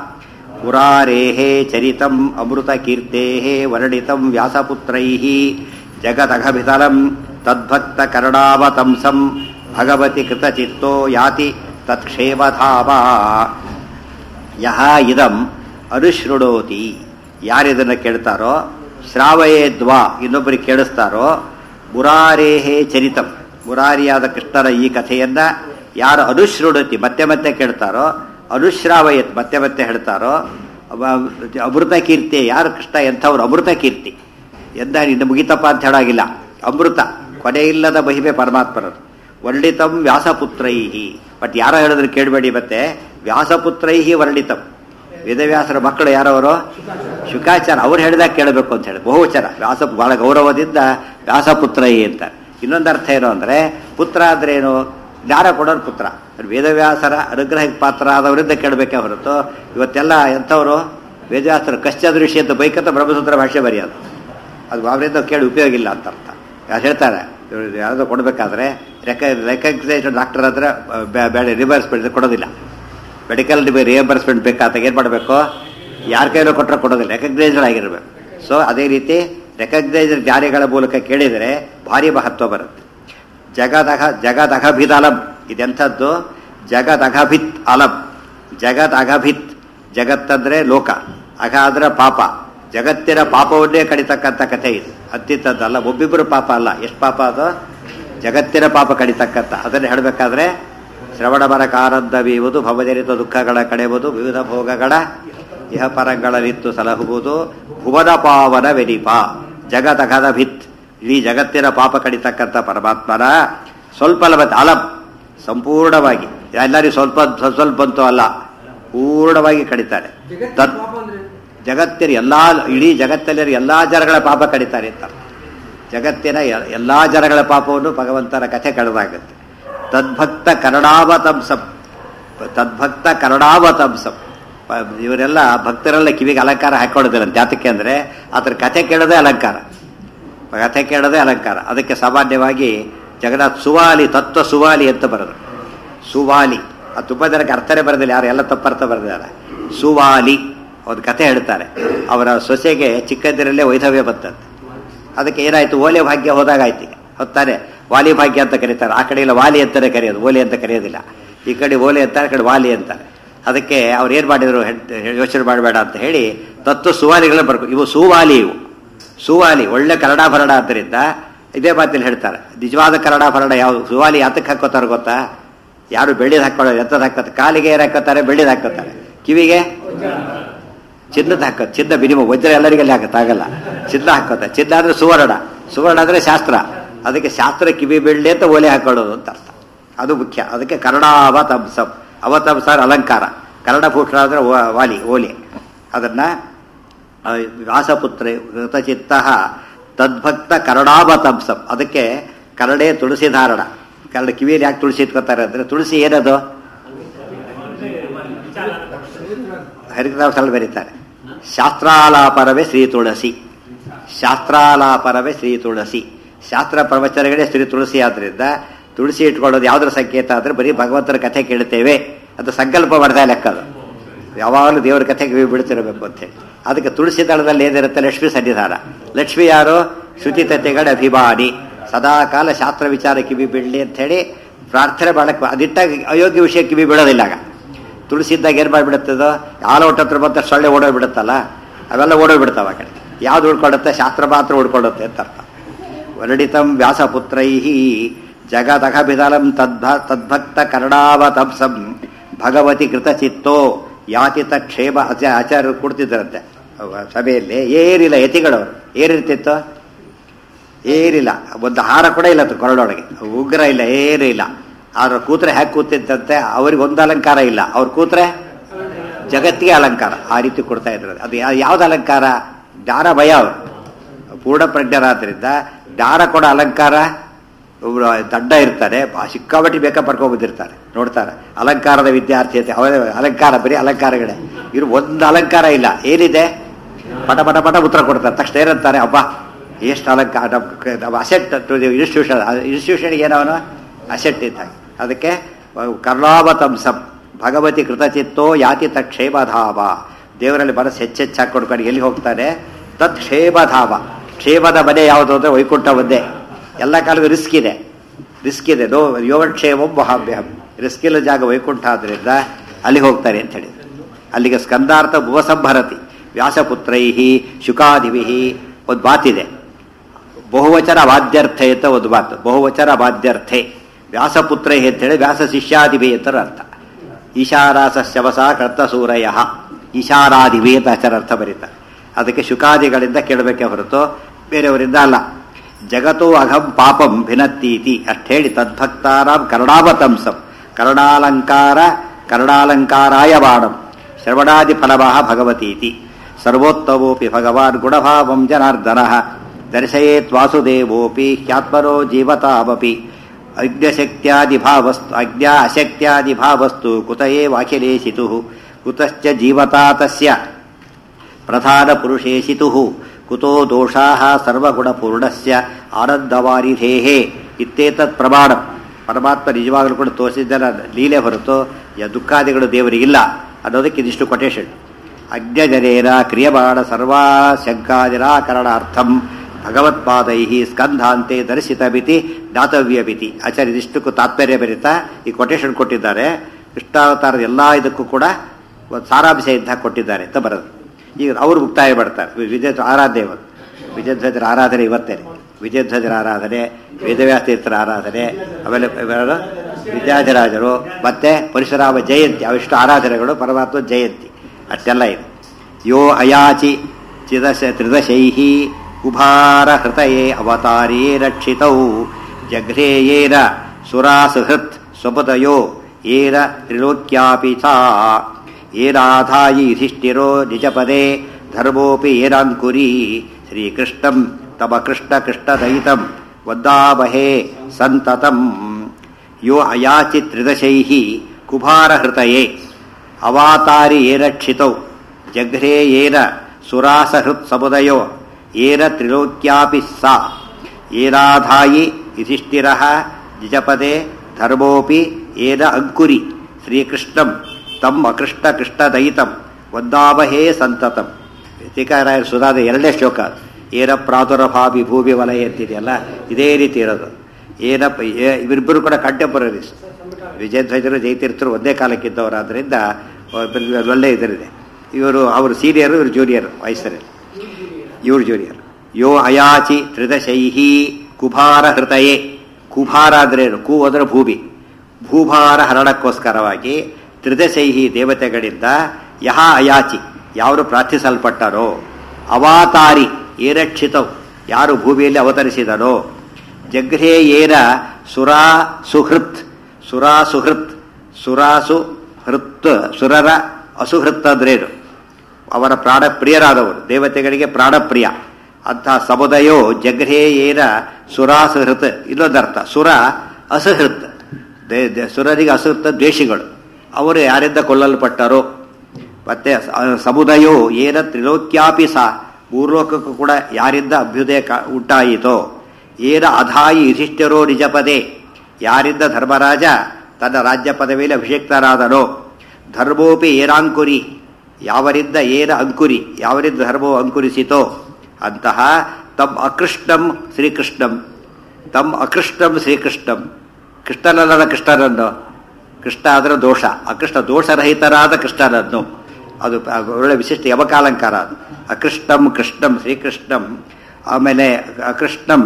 ಪುರಾರೇಹೇ ಚರಿತಂ ಅಮೃತ ಕೀರ್ತೇಹೇ ವರ್ಣಿತಂ ವ್ಯಾಸಪುತ್ರೈಃ ಜಗದಘಮಿತಲಂ ತದ್ಭಕ್ತ ಕರ್ಣಾವತಂಸಂ ಭಗವತಿ ಕೃತಚಿತ್ತೋ ಯಾತಿ ತತ್ಕ್ಷೇಮಧಾಮ ಯಹ ಇದಂ ಅನುಶೃಣೋತಿ ಯಾರಿದನ್ನು ಕೇಳ್ತಾರೋ ಶ್ರಾವಯೇದ್ವಾ ಇನ್ನೊಬ್ಬರಿಗೆ ಕೇಳಿಸ್ತಾರೋ ಮುರಾರೇಹೇ ಚರಿತಂ ಮುರಾರಿಯಾದ ಕೃಷ್ಣರ ಈ ಕಥೆಯನ್ನ ಯಾರು ಅನುಶ್ರುಡತಿ ಮತ್ತೆ ಮತ್ತೆ ಕೇಳ್ತಾರೋ ಅನುಶ್ರಾವಯತ್ ಮತ್ತೆ ಮತ್ತೆ ಹೇಳ್ತಾರೋ ಅವ- ಅಮೃತ ಕೀರ್ತಿ ಯಾರು ಕೃಷ್ಣ ಎಂಥವ್ರು ಅಮೃತ ಕೀರ್ತಿ ಎಂದ ಇನ್ನು ಮುಗಿತಪ್ಪ ಅಂತ ಹೇಳಾಗಿಲ್ಲ ಅಮೃತ ಕೊನೆಯಿಲ್ಲದ ಮಹಿಮೆ ಪರಮಾತ್ಮರದು ವರ್ಣಿತಂ ವ್ಯಾಸಪುತ್ರೈಹಿ ಬಟ್ ಯಾರೋ ಹೇಳಿದ್ರೆ ಕೇಳಬೇಡಿ ಮತ್ತೆ ವ್ಯಾಸಪುತ್ರೈಹಿ ವರ್ಣಿತಂ ವೇದವ್ಯಾಸರ ಮಕ್ಕಳು ಯಾರವರು ಶುಕಾಚಾರ ಅವ್ರು ಹೇಳಿದಾಗ ಕೇಳಬೇಕು ಅಂತ ಹೇಳಿ ಬಹುವಚನ ವ್ಯಾಸ ಬಹಳ ಗೌರವದಿಂದ ವ್ಯಾಸಪುತ್ರೈಹಿ ಅಂತ ಇನ್ನೊಂದು ಅರ್ಥ ಏನು ಅಂದ್ರೆ ಪುತ್ರ ಅಂದ್ರೆ ಏನು ಜ್ಞಾನ ಕೊಡೋರು ಪುತ್ರ ವೇದವ್ಯಾಸರ ಅನುಗ್ರಹಕ್ಕೆ ಪಾತ್ರ ಆದವರಿಂದ ಕೇಳಬೇಕೇ ಹೊರತು ಇವತ್ತೆಲ್ಲ ಎಂಥವರು ವೇದವ್ಯಾಸರ ಕಶ್ಚದೃಷಿ ಅಂತ ಬೈಕಂತ ಬ್ರಹ್ಮಸೂತ್ರ ಭಾಷೆ ಬರೆಯೋದು ಅದು ಅವರಿಂದ ಕೇಳಿ ಉಪಯೋಗ ಇಲ್ಲ ಅಂತ ಅರ್ಥ ಯಾರು ಹೇಳ್ತಾರೆ ಇವ್ರು ಯಾವುದೋ ಕೊಡಬೇಕಾದ್ರೆ ರೆಕ ರೆಕಗ್ನೈಸ್ಡ್ ಡಾಕ್ಟರ್ ಹತ್ರ ಬೇ- ಬೇಡ ರಿಬರ್ಸ್ಮೆಂಟ್ ಕೊಡೋದಿಲ್ಲ ಮೆಡಿಕಲ್ ರಿಯಂಬರ್ಸ್ಮೆಂಟ್ ಬೇಕಾದಾಗ ಏನು ಮಾಡಬೇಕು ಯಾರ ಕೈಲೂ ಕೊಟ್ಟರೆ ಕೊಡೋದಿಲ್ಲ ರೆಕಗ್ನೈಸ್ಡ್ ಆಗಿರಬೇಕು ಸೊ ಅದೇ ರೀತಿ ರೆಕಗ್ನೈಸ್ಡ್ ಜಾರಿಗಳ ಮೂಲಕ ಕೇಳಿದರೆ ಭಾರಿ ಮಹತ್ವ ಬರುತ್ತೆ ಜಗದಗ ಜಗದಗಭಿತ್ ಅಲಂ ಇದೆಂಥದ್ದು ಜಗದಗಭಿತ್ ಅಲಂ ಜಗದಗಭಿತ್ ಜಗತ್ತಂದ್ರೆ ಲೋಕ ಅಗ ಅಂದ್ರೆ ಪಾಪ ಜಗತ್ತಿನ ಪಾಪವನ್ನೇ ಕಡಿತಕ್ಕಂಥ ಕಥೆ ಇದು ಅತ್ತಿತ್ತದ್ದಲ್ಲ ಒಬ್ಬಿಬ್ಬರು ಪಾಪ ಅಲ್ಲ ಎಷ್ಟು ಪಾಪ ಅದು ಜಗತ್ತಿನ ಪಾಪ ಕಡಿತಕ್ಕಂಥ ಅದನ್ನು ಹೇಳಬೇಕಾದ್ರೆ ಶ್ರವಣ ಬೀವುದು ಭವಜನಿತ ದುಃಖಗಳ ಕಡೆಯುವುದು ವಿವಿಧ ಭೋಗಗಳ ಇಹ ಪರಂಗಳಲ್ಲಿತ್ತು ಸಲಹುವುದು ಭುವನ ಪಾವನ ವೆನಿಪ ಜಗದಗದ ಭಿತ್ ಇಡೀ ಜಗತ್ತಿನ ಪಾಪ ಕಡಿತಕ್ಕಂಥ ಪರಮಾತ್ಮನ ಸ್ವಲ್ಪ ಲಭತ್ ಅಲಂ ಸಂಪೂರ್ಣವಾಗಿ ಎಲ್ಲರಿಗೂ ಸ್ವಲ್ಪ ಸ್ವಲ್ಪ ಸ್ವಲ್ಪ ಬಂತು ಅಲ್ಲ ಪೂರ್ಣವಾಗಿ ಕಡಿತಾರೆ ಜಗತ್ತಿನ ತತ್ ಪಾಪ ಅಂದ್ರೆ ಜಗತ್ತಿನ ಎಲ್ಲಾ ಇಡೀ ಜಗತ್ತಲ್ಲಿರೋ ಎಲ್ಲಾ ಜನಗಳ ಪಾಪ ಕಡಿತಾರೆ ಅಂತ ಜಗತ್ತಿನ ಎ- ಎಲ್ಲಾ ಜನಗಳ ಪಾಪವನ್ನು ಭಗವಂತನ ಕಥೆ ಕಳೆದಾಗುತ್ತೆ ತದ್ಭಕ್ತ ಕನ್ನಡಾವತಂಸಂ ತದ್ಭಕ್ತ ಕನ್ನಡಾವತಂಸಂ ಪ- ಇವರೆಲ್ಲ ಭಕ್ತರೆಲ್ಲ ಕಿವಿಗೆ ಅಲಂಕಾರ ಹಾಕೊಳ್ಳೋದಿಲ್ಲ ಯಾತಕ್ಕೆ ಅಂದ್ರೆ ಅದ್ರ ಕಥೆ ಕೇಳೋದೇ ಅಲಂಕಾರ ಕಥೆ ಕೇಳೋದೇ ಅಲಂಕಾರ ಅದಕ್ಕೆ ಸಾಮಾನ್ಯವಾಗಿ ಜಗನ್ನಾಥ್ ಸುವಾಲಿ ತತ್ವ ಸುವಾಲಿ ಅಂತ ಬರೋದು ಸುವಾಲಿ ಅದು ತುಂಬ ಜನಕ್ಕೆ ಅರ್ಥನೇ ಬರೋದಿಲ್ಲ ಯಾರು ಎಲ್ಲ ತಪ್ಪರ್ಥ ಬರೆದಿದ್ದಾರೆ ಸುವಾಲಿ ಒಂದು ಕಥೆ ಹೇಳ್ತಾರೆ ಅವರ ಸೊಸೆಗೆ ಚಿಕ್ಕಂದಿರಲ್ಲೇ ವೈಧವ್ಯ ಬಂತಂತೆ ಅದಕ್ಕೆ ಏನಾಯ್ತು ಓಲೆ ಭಾಗ್ಯ ಹೋದಾಗ ಆಯ್ತು ಈಗ ಹೊತ್ತಾನೆ ವಾಲಿ ಭಾಗ್ಯ ಅಂತ ಕರೀತಾರೆ ಆ ಕಡೆ ಇಲ್ಲ ವಾಲಿ ಅಂತಾನೆ ಕರೆಯೋದು ಓಲೆ ಅಂತ ಕರೆಯೋದಿಲ್ಲ ಈ ಕಡೆ ಓಲೆ ಅಂತಾರೆ ಆ ಕಡೆ ವಾಲಿ ಅಂತಾರೆ ಅದಕ್ಕೆ ಅವ್ರು ಏನು ಮಾಡಿದ್ರು ಯೋಚನೆ ಮಾಡಬೇಡ ಅಂತ ಹೇಳಿ ತತ್ವ ಸುವಾಲಿಗಳನ್ನ ಬರ್ಕೊ ಇವು ಸುವಾಲಿ ಇವು ಸುವಾಲಿ ಒಳ್ಳೆ ಕನ್ನಡಾಭರಣ ಆದ್ದರಿಂದ ಇದೇ ಮಾತಿಲ್ಲಿ ಹೇಳ್ತಾರೆ ನಿಜವಾದ ಕನ್ನಡಾಭರಣ ಯಾವುದು ಸುವಾಲಿ ಯಾತಕ್ಕೆ ಹಾಕೋತಾರೆ ಗೊತ್ತಾ ಯಾರು ಬೆಳ್ಳಿದ್ ಹಾಕೊಳ್ಳೋದು ಎತ್ತದ ಹಾಕೋತಾರೆ ಕಾಲಿಗೆ ಏನ್ ಹಾಕೋತಾರೆ ಬೆಳ್ಳಿದ್ ಹಾಕೋತಾರೆ ಕಿವಿಗೆ ಚಿನ್ನದ ಹಾಕೋ ಚಿನ್ನ ಮಿನಿಮಮ್ ವಜ್ರ ಎಲ್ಲರಿಗೆಲ್ಲ ಹಾಕತ್ತಾಗಲ್ಲ ಚಿನ್ನ ಹಾಕೋತಾರೆ ಚಿನ್ನ ಅಂದ್ರೆ ಸುವರ್ಣ ಸುವರ್ಣ ಅಂದ್ರೆ ಶಾಸ್ತ್ರ ಅದಕ್ಕೆ ಶಾಸ್ತ್ರ ಕಿವಿ ಬೆಳ್ಳಿ ಅಂತ ಓಲೆ ಹಾಕೊಳ್ಳೋದು ಅಂತ ಅರ್ಥ ಅದು ಮುಖ್ಯ ಅದಕ್ಕೆ ಕನ್ನಡಾವತಂಸಂ ಅವತಂಸರ್ ಅಲಂಕಾರ ಕನ್ನಡ ಭೂಷಣ ಅಂದ್ರೆ ವ- ವಾಲಿ ಓಲೆ ಅದನ್ನ ಆ, ವ್ಯಾಸಪುತ್ರ ಕೃತಚಿತ್ತ ತದ್ಭಕ್ತ ಕನ್ನಡಾವತಂಸಂ ಅದಕ್ಕೆ ಕರಡೆ ತುಳಸಿ ಧಾರಣ ಕರಡ ಕಿವಿಯಲ್ಲಿ ಯಾಕೆ ತುಳಸಿ ಇಟ್ಕೋತಾರೆ ಅಂದ್ರೆ ತುಳಸಿ ಏನದು ಹರಿದಾಸಲ್ಲಿ ಬರೀತಾರೆ ಶಾಸ್ತ್ರಾಲಾಪರವೇ ಶ್ರೀ ತುಳಸಿ ಶಾಸ್ತ್ರಾಲಾಪರವೇ ಶ್ರೀ ತುಳಸಿ ಶಾಸ್ತ್ರ ಪ್ರವಚನಗಳೇ ಶ್ರೀ ತುಳಸಿ ಆದ್ರಿಂದ ತುಳಸಿ ಇಟ್ಕೊಳ್ಳೋದು ಯಾವ್ದ್ರ ಸಂಕೇತ ಅಂದ್ರೆ ಬರೀ ಭಗವಂತನ ಕಥೆ ಕೇಳುತ್ತೇವೆ ಅದು ಸಂಕಲ್ಪ ಮಾಡ್ತಾ ಲೆಕ್ಕ ಅದು ಯಾವಾಗಲೂ ದೇವರ ಕಥೆ ಕಿವಿ ಬಿಡ್ತಿರಬೇಕು ಅಂತೇಳಿ ಅದಕ್ಕೆ ತುಳಸಿ ದಳದಲ್ಲಿ ಏನಿರುತ್ತೆ ಲಕ್ಷ್ಮಿ ಸನ್ನಿಧಾನ ಲಕ್ಷ್ಮಿ ಯಾರು ಶ್ರುತಿತತೆಗಳ ಅಭಿಮಾನಿ ಸದಾ ಕಾಲ ಶಾಸ್ತ್ರ ವಿಚಾರ ಕಿವಿ ಬಿಡಲಿ ಅಂತ ಹೇಳಿ ಪ್ರಾರ್ಥನೆ ಮಾಡಕ್ಕೆ ಅದಿಟ್ಟಾಗ ಅಯೋಗ್ಯ ವಿಷಯ ಕಿವಿ ಬೀಳೋದಿಲ್ಲ ಆಗ ತುಳಸಿ ಇದ್ದಾಗ ಏನು ಮಾಡಿಬಿಡುತ್ತದೋ ಹಾಲು ಹೊಟ್ಟತ್ರ ಬಂತ ಸೊಳ್ಳೆ ಓಡೋಗ್ಬಿಡುತ್ತಲ್ಲ ಅವೆಲ್ಲ ಓಡೋಗ್ಬಿಡ್ತಾವ ಆ ಕಡೆ ಯಾವ್ದು ಉಳ್ಕೊಳ್ಳುತ್ತೆ ಶಾಸ್ತ್ರ ಮಾತ್ರ ಉಳ್ಕೊಳ್ಳುತ್ತೆ ಅಂತ ಅರ್ಥ ವರ್ಣಿತಂ ವ್ಯಾಸಪುತ್ರೈ ಜಗದಘಬಿದಲಂ ತದ್ಭ ತದ್ಭಕ್ತ ಕರ್ಣಾವತಂಸಂ ಭಗವತಿ ಕೃತಚಿತ್ತೋ ಯಾತಿತ ಕ್ಷೇಮ ಅಚ ಆಚಾರ್ಯರು ಕೊಡ್ತಿದ್ದರಂತೆ ಅವ ಸಭೆಯಲ್ಲಿ ಏರಿಲ್ಲ ಯತಿಗಳವರು ಏರಿರ್ತಿತ್ತು ಏರಿಲ್ಲ ಒಂದು ಹಾರ ಕೂಡ ಇಲ್ಲ ಅದು ಕೊರಳೊಳಗೆ ಉಗ್ರ ಇಲ್ಲ ಏನೂ ಇಲ್ಲ ಆದ್ರೆ ಕೂತ್ರೆ ಹೇಗೆ ಕೂತಿತ್ತಂತೆ ಅವ್ರಿಗೆ ಒಂದು ಅಲಂಕಾರ ಇಲ್ಲ ಅವ್ರು ಕೂತ್ರೆ ಜಗತ್ತಿಗೆ ಅಲಂಕಾರ ಆ ರೀತಿ ಕೊಡ್ತಾ ಇದ್ರು ಅದು ಯಾ- ಯಾವ್ದು ಅಲಂಕಾರ ಜ್ಞಾನ ಭಯ ಅವರು ಪೂರ್ಣ ಪ್ರಜ್ಞರಾದ್ರಿಂದ ಜ್ಞಾನ ಕೊಡೋ ಅಲಂಕಾರ ಒಬ್ರು ದಡ್ಡ ಇರ್ತಾರೆ ಬಾ- ಸಿಕ್ಕಾಪಟ್ಟಿ ಬೇಕಾ ಪಡ್ಕೊಂಡ್ ಬಂದಿರ್ತಾರೆ ನೋಡ್ತಾರೆ ಅಲಂಕಾರದ ವಿದ್ಯಾರ್ಥಿ ಅಂತ ಅವರೇ ಅಲಂಕಾರ ಬರೀ ಅಲಂಕಾರಗಳೇ ಇವ್ರು ಒಂದು ಅಲಂಕಾರ ಇಲ್ಲ ಏನಿದೆ ಪಟ ಪಟ ಪಟ ಉತ್ತರ ಕೊಡ್ತಾರೆ ತಕ್ಷಣ ಏನಂತಾರೆ ಅಬ್ಬಾ ಎಷ್ಟು ಅಲಂಕಾರ ನಮ್ಮ- ನಮ್ಮ ಅಸೆಟ್ ಇನ್ಸ್ಟಿಟ್ಯೂಷನ್ ಇನ್ಸ್ಟಿಟ್ಯೂಷನ್ಗೆ ಏನವನು ಅಸೆಟ್ ಇದ್ದಾಗ ಅದಕ್ಕೆ ಕರ್ಣಾವತಂಸಂ ಭಗವತಿ ಕೃತಚಿತ್ತೋ ಯಾತಿತ ಕ್ಷೇಮಧಾವ ದೇವರಲ್ಲಿ ಮನಸ್ಸು ಹೆಚ್ಚೆಚ್ಚು ಹಾಕೊಂಡು ಎಲ್ಲಿ ಹೋಗ್ತಾನೆ ತತ್ ಕ್ಷೇಮಧಾವ ಕ್ಷೇಮದ ಮನೆ ಯಾವುದು ಅಂದ್ರೆ ವೈಕುಂಠ ಒಂದೇ ಎಲ್ಲ ಕಾಲಕ್ಕೂ ರಿಸ್ಕ್ ಇದೆ ರಿಸ್ಕ್ ಇದೆ ನೋ ಯೋಗಕ್ಷೇಮಂ ಮಹಾಭ್ಯಹಂ ರಿಸ್ಕ್ ಇಲ್ಲ ಜಾಗ ವೈಕುಂಠ ಆದ್ರಿಂದ ಅಲ್ಲಿಗೆ ಹೋಗ್ತಾರೆ ಅಂತ ಹೇಳಿದ್ರು ಅಲ್ಲಿಗೆ ಸ್ಕಂದಾರ್ಥ ಭುವಸಂಭರತಿ ವ್ಯಾಸಪುತ್ರೈ ಶುಕಾದಿಭಿ ಒಂದು ಮಾತಿದೆ ಬಹುವಚನ ವಾದ್ಯರ್ಥೆ ಅಂತ ಒಂದು ಮಾತು ಬಹುವಚನ ವಾದ್ಯರ್ಥೆ ವ್ಯಾಸಪುತ್ರ ಅಂತೇಳಿ ವ್ಯಾಸ ಶಿಷ್ಯಾದಿಭಿ ಅಂತ ಅರ್ಥ ಈಶಾರಾಸ ಶವಸ ಕರ್ತಸೂರಯ ಈಶಾರಾದಿಭಿ ಅಂತ ಆಚಾರ ಅರ್ಥ ಬರೀತಾರೆ ಅದಕ್ಕೆ ಶುಕಾದಿಗಳಿಂದ ಕೇಳಬೇಕೆ ಹೊರತು ಬೇರೆಯವರಿಂದ ಅಲ್ಲ ಜಗತ್ತು ಅಘಂ ಪಾಪಂ ಭಿನತ್ತೀತಿ ಅಷ್ಟು ಹೇಳಿ ತದ್ಭಕ್ತಾರಾಮ್ ಕರುಣಾವತಂಸಂ ಕರುಣಾಲಂಕಾರ ಕರುಣಾಲಂಕಾರಾಯ ಬಾಣಂ ಶ್ರವಣಾದಿ ಫಲವಾಹ ಭಗವತೀತಿ ಸರ್ವೋತ್ತಮೋಪಿ ಭಗವಾನ್ ಗುಣಭಾವಂ ಜನಾರ್ದನ ದರ್ಶಯೇತ್ ವಾಸುದೇವೋಪಿ ಹ್ಯಾತ್ಮನೋ ಜೀವತಾಮಪಿ ಅಜ್ಞಶಕ್ತ್ಯಾದಿಭಾವಸ್ತು ಅಜ್ಞಾ ಅಶಕ್ತ್ಯಾದಿಭಾವಸ್ತು ಕುತ ಏವಾಖಿಲೇಶಿತು ಕುತಶ್ಚ ಜೀವತಾ ತಸ್ಯ ಪ್ರಧಾನ ಪುರುಷೇಶಿತು ಕುತೋ ದೋಷಾ ಸರ್ವಗುಣಪೂರ್ಣಸ್ಯ ಆನಂದವಾರಿಧೇಹೇ ಇತ್ತೇತತ್ ಪ್ರಮಾಣ ಪರಮಾತ್ಮ ನಿಜವಾಗಲೂ ಕೂಡ ತೋರಿಸಿದ್ದರ ಲೀಲೆ ಹೊರತು ಯ ದುಃಖಾದಿಗಳು ದೇವರಿಗಿಲ್ಲ ಅನ್ನೋದಕ್ಕೆ ಇದಿಷ್ಟು ಕೊಟೇಶನ್ ಅಜ್ಞಜನೇನ ಕ್ರಿಯಮಾಣ ಸರ್ವಾ ಶಂಕಾದಿರಾಕರಣಾರ್ಥಂ ಭಗವತ್ಪಾದೈ ಸ್ಕಂಧಾಂತೆ ದರ್ಶಿತಮಿತಿ ಜ್ಞಾತವ್ಯಮಿತಿ ಆಚಾರ್ಯ ಇದಿಷ್ಟಕ್ಕೂ ತಾತ್ಪರ್ಯ ಬರೀತಾ ಈ ಕೊಟೇಶನ್ ಕೊಟ್ಟಿದ್ದಾರೆ ಕೃಷ್ಣಾವತಾರದ ಎಲ್ಲ ಇದಕ್ಕೂ ಕೂಡ ಒಂದು ಸಾರಾಂಶ ಇದ್ದ ಕೊಟ್ಟಿದ್ದಾರೆ ಅಂತ ಬರೋದು ಈಗ ಅವರು ಮುಕ್ತಾಯ ಮಾಡ್ತಾರೆ ವಿಜಯ ಆರಾಧನೆ ಇವತ್ತು ವಿಜಯಧ್ವಜರ ಆರಾಧನೆ ಇವತ್ತೇ ವಿಜಯಧ್ವಜರ ಆರಾಧನೆ ವೇದವ್ಯಾಸ ತೀರ್ಥರ ಆರಾಧನೆ ಆಮೇಲೆ ಇವೆರಡು ವಿದ್ಯಾಧಿರಾಜರು ಮತ್ತೆ ಪರಶುರಾಮ ಜಯಂತಿ ಅವಿಷ್ಟು ಆರಾಧನೆಗಳು ಪರಮಾತ್ಮ ಜಯಂತಿ ಅಷ್ಟೆಲ್ಲ ಇದೆ ಯೋ ಅಯಾಚಿ ಚಿದಶ ತ್ರಿದಶೈಹಿ ಕುಭಾರ ಹೃತಯೇ ಅವತಾರೇ ರಕ್ಷಿತೌ ಜಘ್ರೇಯೇನ ಸುರಾಸುಹೃತ್ ಸ್ವಪದಯೋ ಏನ ತ್ರಿಲೋಕ್ಯಾಪಿ ಸಾ ಏನಾಧಾಯಿ ಯುಧಿಷ್ಠಿರೋ ನಿಜಪದೇ ಧರ್ಮೋಪಿ ಏನಾಂಕುರಿ ಶ್ರೀಕೃಷ್ಣಂ ತಮ ಕೃಷ್ಣ ಕೃಷ್ಣದಯಿತಂ ವದ್ದಾಮಹೇ ಸಂತತಂ ಯೋ ಅಯಾಚಿ ತ್ರಿದಶೈಃ ಕುಭಾರಹೃತಯೇ ಅವಾತಾರಿ ಏರಕ್ಷಿತೌ ಜಘ್ರೇ ಏನ ಸುರಾಸಹೃತ್ ಸಮುದಯೋ ಏನ ತ್ರಿಲೋಕ್ಯಾಪಿ ಸಾ ಏನಾಧಾಯಿ ಯುಧಿಷ್ಠಿರ ನಿಜಪದೇ ಧರ್ಮೋಪಿ ಏನ ಅಂಕುರಿ ಶ್ರೀಕೃಷ್ಣಂ ತಮ್ಮ ಕೃಷ್ಣ ಕೃಷ್ಣದಯಿತಂ ವಂದಾಮಹೇ ಸಂತತಂ ಟೀಕಾರಾಯರ ಸುಧಾದ ಎರಡನೇ ಶ್ಲೋಕ ಏನ ಪ್ರಾದುರಭಾವಿ ಭೂಮಿ ವಲಯ ಅಂತಿದೆಯಲ್ಲ ಇದೇ ರೀತಿ ಇರೋದು ಏನಪ್ಪ ಏ- ಇವರಿಬ್ಬರು ಕೂಡ ಕಂಟೆಂಪರರೀಸ್ ವಿಜಯಧ್ವಜರು ಜಯತೀರ್ಥರು ಒಂದೇ ಕಾಲಕ್ಕಿದ್ದವರಾದ್ರಿಂದ ಒಬ್ಬರಿಗೆ ಒಳ್ಳೆ ಇದರಿದೆ ಇವರು ಅವರು ಸೀನಿಯರು ಇವರು ಜೂನಿಯರ್ ವಯಸ್ಸರಲ್ಲಿ ಇವರು ಜೂನಿಯರ್ ಯೋ ಅಯಾಚಿ ತ್ರಿದಶೈಹಿ ಕುಭಾರ ಹೃತಯೇ ಕುಭಾರ ಅಂದ್ರೆ ಏನು ಕು ಅಂದ್ರೆ ಭೂಮಿ ಭೂಭಾರ ಹರಣಕ್ಕೋಸ್ಕರವಾಗಿ ತ್ರಿದಶೈಹಿ ದೇವತೆಗಳಿಂದ ಯಹ ಅಯಾಚಿ ಯಾರು ಪ್ರಾರ್ಥಿಸಲ್ಪಟ್ಟರೋ ಅವಾತಾರಿ ಏರಕ್ಷಿತವ್ ಯಾರು ಭೂಮಿಯಲ್ಲಿ ಅವತರಿಸಿದನೋ ಜಘ್ರೇ ಏನ ಸುರಾ ಸುಹೃತ್ ಸುರಾ ಸುಹೃತ್ ಸುರಾಸು ಹೃತ್ ಸುರರ ಅಸುಹೃತ್ ಅಂದ್ರೇನು ಅವರ ಪ್ರಾಣಪ್ರಿಯರಾದವರು ದೇವತೆಗಳಿಗೆ ಪ್ರಾಣಪ್ರಿಯ ಅಂತಹ ಸಮುದಯೋ ಜಘ್ರೇ ಏನ ಸುರಾಸುಹೃತ್ ಇನ್ನೊಂದರ್ಥ ಸುರ ಅಸಹೃತ್ ದೇ- ದೇ- ಸುರರಿಗೆ ಅಸಹೃತ ದ್ವೇಷಿಗಳು ಅವರು ಯಾರಿಂದ ಕೊಲ್ಲಲ್ಪಟ್ಟರೋ ಮತ್ತೆ ಸ- ಸಮುದಯೋ ಏನ ತ್ರಿಲೋಕ್ಯಾಪಿ ಸಹ ಮೂರ್ಲೋಕಕ್ಕೂ ಕೂಡ ಯಾರಿಂದ ಅಭ್ಯುದಯ ಕ- ಉಂಟಾಯಿತೋ ಏನ ಅಧಾಯಿ ಯುಧಿಷ್ಠಿರೋ ನಿಜಪದೇ ಯಾರಿಂದ ಧರ್ಮರಾಜ ತನ್ನ ರಾಜ್ಯ ಪದವಿಯಲ್ಲಿ ಅಭಿಷೇಕ್ತರಾದನೋ ಧರ್ಮೋಪಿ ಏನಾಂಕುರಿ ಯಾವರಿಂದ ಏನ ಅಂಕುರಿ ಯಾವರಿಂದ ಧರ್ಮೋ ಅಂಕುರಿಸಿತೋ ಅಂತಹ ತಮ್ ಅಕೃಷ್ಣಂ ಶ್ರೀಕೃಷ್ಣಂ ತಮ್ ಅಕೃಷ್ಣಂ ಶ್ರೀಕೃಷ್ಣಂ ಕೃಷ್ಣನಲ್ಲದ ಕೃಷ್ಣನನ್ನು ಕೃಷ್ಣ ಅದರ ದೋಷ ಅಕೃಷ್ಣ ದೋಷರಹಿತರಾದ ಕೃಷ್ಣನನ್ನು ಅದು ಪ- ಒಳ್ಳೆ ವಿಶಿಷ್ಟ ಯಮಕಾಲಂಕಾರ ಅದು ಅಕೃಷ್ಣಂ ಕೃಷ್ಣಂ ಶ್ರೀಕೃಷ್ಣಂ ಆಮೇಲೆ ಅಕೃಷ್ಣಂ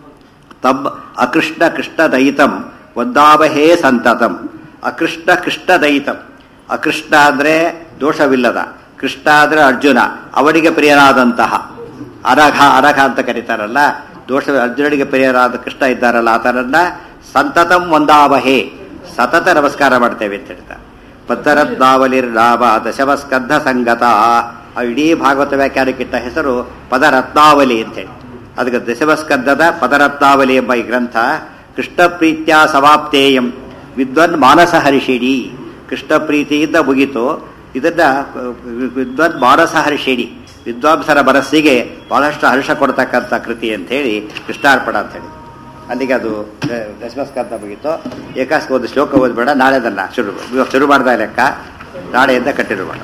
ತಮ್ ಅಕೃಷ್ಣ ಕೃಷ್ಣದಯಿತಂ ವಂದಾವಹೇ ಸಂತತಂ ಅಕೃಷ್ಣ ಕೃಷ್ಣದಯಿತಂ ಅಕೃಷ್ಣ ಅಂದ್ರೆ ದೋಷವಿಲ್ಲದ ಕೃಷ್ಣ ಅಂದ್ರೆ ಅರ್ಜುನ ಅವನಿಗೆ ಪ್ರಿಯನಾದಂತಹ ಅನಘ ಅನಘ ಅಂತ ಕರೀತಾರಲ್ಲ ದೋಷ ಅರ್ಜುನನಿಗೆ ಪ್ರಿಯರಾದ ಕೃಷ್ಣ ಇದ್ದಾರಲ್ಲ ಆತನನ್ನ ಸಂತತಂ ವಂದಾವಹೇ ಸತತ ನಮಸ್ಕಾರ ಮಾಡ್ತೇವೆ ಅಂತ ಹೇಳ್ತಾರೆ ಪದರತ್ನಾವಲಿರ್ನಾಮ ದಶಮಸ್ಕಂಧ ಸಂಗತ ಆ ಇಡೀ ಭಾಗವತ ವ್ಯಾಖ್ಯಾನಕ್ಕಿಟ್ಟ ಹೆಸರು ಪದರತ್ನಾವಲಿ ಅಂತೇಳಿ ಅದಕ್ಕೆ ದಶಮಸ್ಕಂದದ ಪದರತ್ನಾವಲಿ ಎಂಬ ಈ ಗ್ರಂಥ ಕೃಷ್ಣ ಪ್ರೀತ್ಯ ಸಮಾಪ್ತೇಯಂ ವಿದ್ವನ್ ಮಾನಸ ಹರಿಷಿಣಿ ಕೃಷ್ಣ ಪ್ರೀತಿಯಿಂದ ಮುಗಿತು ಇದನ್ನ ಅಹ್, ವಿದ್ವನ್ ಮಾನಸ ಹರಿಷಿಣಿ ವಿದ್ವಾಂಸರ ಮನಸ್ಸಿಗೆ ಬಹಳಷ್ಟು ಹರ್ಷ ಕೊಡ್ತಕ್ಕಂಥ ಕೃತಿ ಅಂತ ಹೇಳಿ ಕೃಷ್ಣಾರ್ಪಣ ಅಂತ ಹೇಳಿ ಅಲ್ಲಿಗೆ ಅದು ದ- ದಶಮಸ್ಕಂದ ಮುಗೀತು ಏಕಾಸ್ಕ ಒಂದು ಶ್ಲೋಕ ಓದ್ಬೇಡ ನಾಳೆದಲ್ಲ ಶುರು ಇವಾಗ ಶುರು ಮಾಡ್ದ ಲೆಕ್ಕ ನಾಳೆಯಿಂದ ಕಂಟಿನ್ಯೂ ಮಾಡ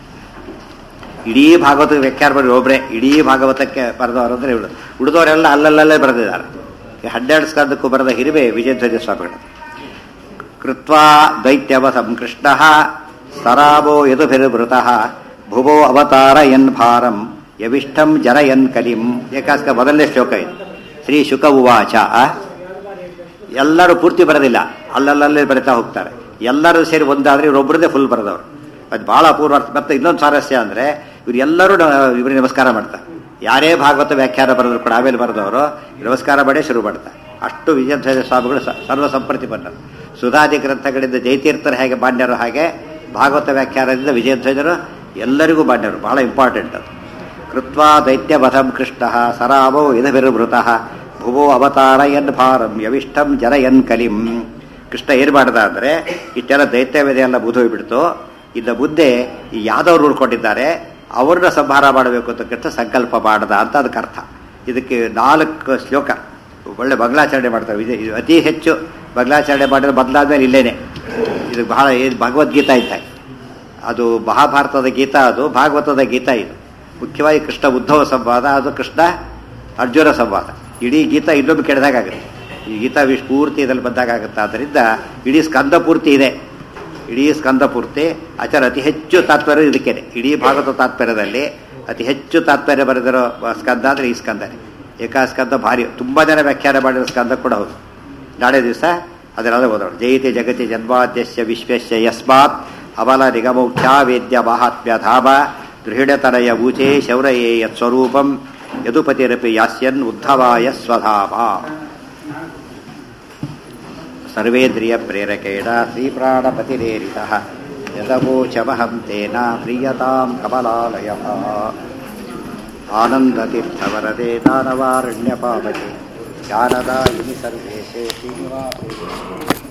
ಇಡೀ ಭಾಗವತ ವ್ಯಾಖ್ಯಾನ ಬರೀ ಒಬ್ಬರೇ ಇಡೀ ಭಾಗವತಕ್ಕೆ ಬರೆದವರು ಅಂದ್ರೆ ಇವಳು ಉಳಿದವರೆಲ್ಲ ಅಲ್ಲಲ್ಲೇ ಬರೆದಿದ್ದಾರೆ ಈ ಹನ್ನೆರಡು ಸ್ಕಂದಕ್ಕೂ ಬರೆದ ಹಿರಿಮೆ ವಿಜಯಧ್ವಜ ಸ್ವಾಮಿಗಳು ಕೃತ್ವಾ ದೈತ್ಯವಸಂ ಕೃಷ್ಣ ಸರಾಭೋ ಯದುಭಿರ್ಭೃತಃ ಭುವೋ ಅವತಾರ ಎನ್ ಭಾರಂ ಯವಿಷ್ಟಂ ಜನಯನ್ ಕಲಿಂ ಏಕಾಸ್ಕ ಮೊದಲನೇ ಶ್ಲೋಕ ಇದು ಶ್ರೀ ಶುಕ ಉವಾಚ ಎಲ್ಲರೂ ಪೂರ್ತಿ ಬರೋದಿಲ್ಲ ಅಲ್ಲಲ್ಲೇ ಬರಿತಾ ಹೋಗ್ತಾರೆ ಎಲ್ಲರೂ ಸೇರಿ ಒಂದಾದ್ರೆ ಇವರೊಬ್ಬರದೇ ಫುಲ್ ಬರೆದವರು ಅದು ಬಹಳ ಅಪೂರ್ವ ಅರ್ಥ. ಮತ್ತೆ ಇನ್ನೊಂದು ಸ್ವಾರಸ್ಯ ಅಂದ್ರೆ ಇವ್ರು ಎಲ್ಲರೂ ಇವ್ರಿಗೆ ನಮಸ್ಕಾರ ಮಾಡ್ತಾರೆ ಯಾರೇ ಭಾಗವತ ವ್ಯಾಖ್ಯಾನ ಬರೆದ್ರು ಕೂಡ ಆಮೇಲೆ ಬರೆದವರು ನಮಸ್ಕಾರ ಮಾಡೇ ಶುರು ಮಾಡ್ತಾರೆ ಅಷ್ಟು ವಿಜಯಧ್ವಜ ಸ್ವಾಮಿಗಳು ಸ- ಸರ್ವ ಸಂಪ್ರತಿಪನ್ನರು ಸುಧಾದಿ ಗ್ರಂಥಗಳಿಂದ ಜಯತೀರ್ಥರು ಹೇಗೆ ಬಾಣ್ಯರು ಹಾಗೆ ಭಾಗವತ ವ್ಯಾಖ್ಯಾನದಿಂದ ವಿಜಯಧ್ವಜರು ಎಲ್ಲರಿಗೂ ಬಾಣ್ಯರು ಬಹಳ ಇಂಪಾರ್ಟೆಂಟ್ ಅದು ಕೃತ್ವಾ ದೈತ್ಯವಧಂ ಕೃಷ್ಣ ಸರಾವೋ ಇದಭಿರ್ಭೃತಃ ಭುವೋ ಅವತಾರಯನ್ ಭಾರಂ ಯವಿಷ್ಟಂ ಜನಯನ್ ಕಲಿಂ ಕೃಷ್ಣ ಏನ್ ಮಾಡ್ದ ಅಂದ್ರೆ ಇಷ್ಟೆಲ್ಲ ದೈತ್ಯವೇದ ಎಲ್ಲ ಬುಧೋಗ್ಬಿಡ್ತು ಇದ್ದ ಬುದ್ಧೆ ಈ ಯಾದವ್ರು ಉಳ್ಕೊಂಡಿದ್ದಾರೆ ಅವ್ರನ್ನ ಸಂಹಾರ ಮಾಡಬೇಕು ಅಂತ ಕೃಷ್ಣ ಸಂಕಲ್ಪ ಮಾಡದ ಅಂತ ಅದಕ್ಕೆ ಅರ್ಥ ಇದಕ್ಕೆ ನಾಲ್ಕು ಶ್ಲೋಕ ಒಳ್ಳೆ ಮಂಗಳಾಚರಣೆ ಮಾಡ್ತಾರೆ ವಿಜಯ ಇದು ಅತಿ ಹೆಚ್ಚು ಮಂಗಳಾಚರಣೆ ಮಾಡಿದ್ರೆ ಬದಲಾದ್ಮೇಲೆ ಇಲ್ಲೇನೆ ಇದು ಬಹಳ ಇದು ಭಗವದ್ಗೀತಾ ಇದ್ದ ಅದು ಮಹಾಭಾರತದ ಗೀತಾ ಅದು ಭಾಗವತದ ಗೀತಾ ಇದು ಮುಖ್ಯವಾಗಿ ಕೃಷ್ಣ ಉದ್ಧವ ಸಂವಾದ ಅದು ಕೃಷ್ಣ ಅರ್ಜುನ ಸಂವಾದ ಇಡೀ ಗೀತಾ ಇನ್ನೊಮ್ಮೆ ಕೆಡದಾಗುತ್ತೆ ಈ ಗೀತಾ ವಿಶ್ ಪೂರ್ತಿ ಇದ್ರಲ್ಲಿ ಬಂದಾಗುತ್ತೆ ಆದ್ದರಿಂದ ಇಡೀ ಸ್ಕಂದ ಪೂರ್ತಿ ಇದೆ ಇಡೀ ಸ್ಕಂದ ಪೂರ್ತಿ ಆಚಾರ ಅತಿ ಹೆಚ್ಚು ತಾತ್ಪರ್ಯ ಇದಕ್ಕೇನೆ ಇಡೀ ಭಾಗವತ ತಾತ್ಪರ್ಯದಲ್ಲಿ ಅತಿ ಹೆಚ್ಚು ತಾತ್ಪರ್ಯ ಬರೆದಿರೋ ಸ್ಕಂದ ಅಂದ್ರೆ ಈ ಸ್ಕಂದನೆ ಏಕಾಸ್ಕಂದ ಭಾರಿ ತುಂಬಾ ಜನ ವ್ಯಾಖ್ಯಾನ ಮಾಡಿರೋ ಸ್ಕಂದ ಕೂಡ ಹೌದು ನಾಳೆ ದಿವಸ ಅದನ್ನೆಲ್ಲ ಓದೋಣ ಜಯತಿ ಜಗತಿ ಜನ್ಮಾದ್ಯಸ್ಯ ವಿಶ್ವಸ್ಯ ಯಸ್ಮಾತ್ ಅಬಲ ನಿಗಮೌಖ್ಯ ವೇದ್ಯ ಮಾಹಾತ್ಮ್ಯ ಧಾಮ ದೃಢತನಯ ಊಚೆ ಶೌರಯೇ ಯತ್ಸ್ವರೂಪಂ ಯದುಪತಿರಪಿ ಯಾಸ್ಯನ್ ಉದ್ಧವಾಯ ಸ್ವಧಾಮ ಸರ್ವೇಂದ್ರಿಯ ಪ್ರೇರಕೇಣ ಶ್ರೀಪ್ರಾಣಪತಿರೇರಿತಃ ಯದವೋಚಮಹಂ ತೇನ ಪ್ರಿಯತಾಂ ಕಮಲಾಲಯ ಆನಂದತೀರ್ಥವರದೆ ದಾನವಾರಣ್ಯಪಾವಕೆ ಜ್ಞಾನದಾಯಿನಿ ಸರ್ವೇಶೇ ಶ್ರೀನಿವಾಸ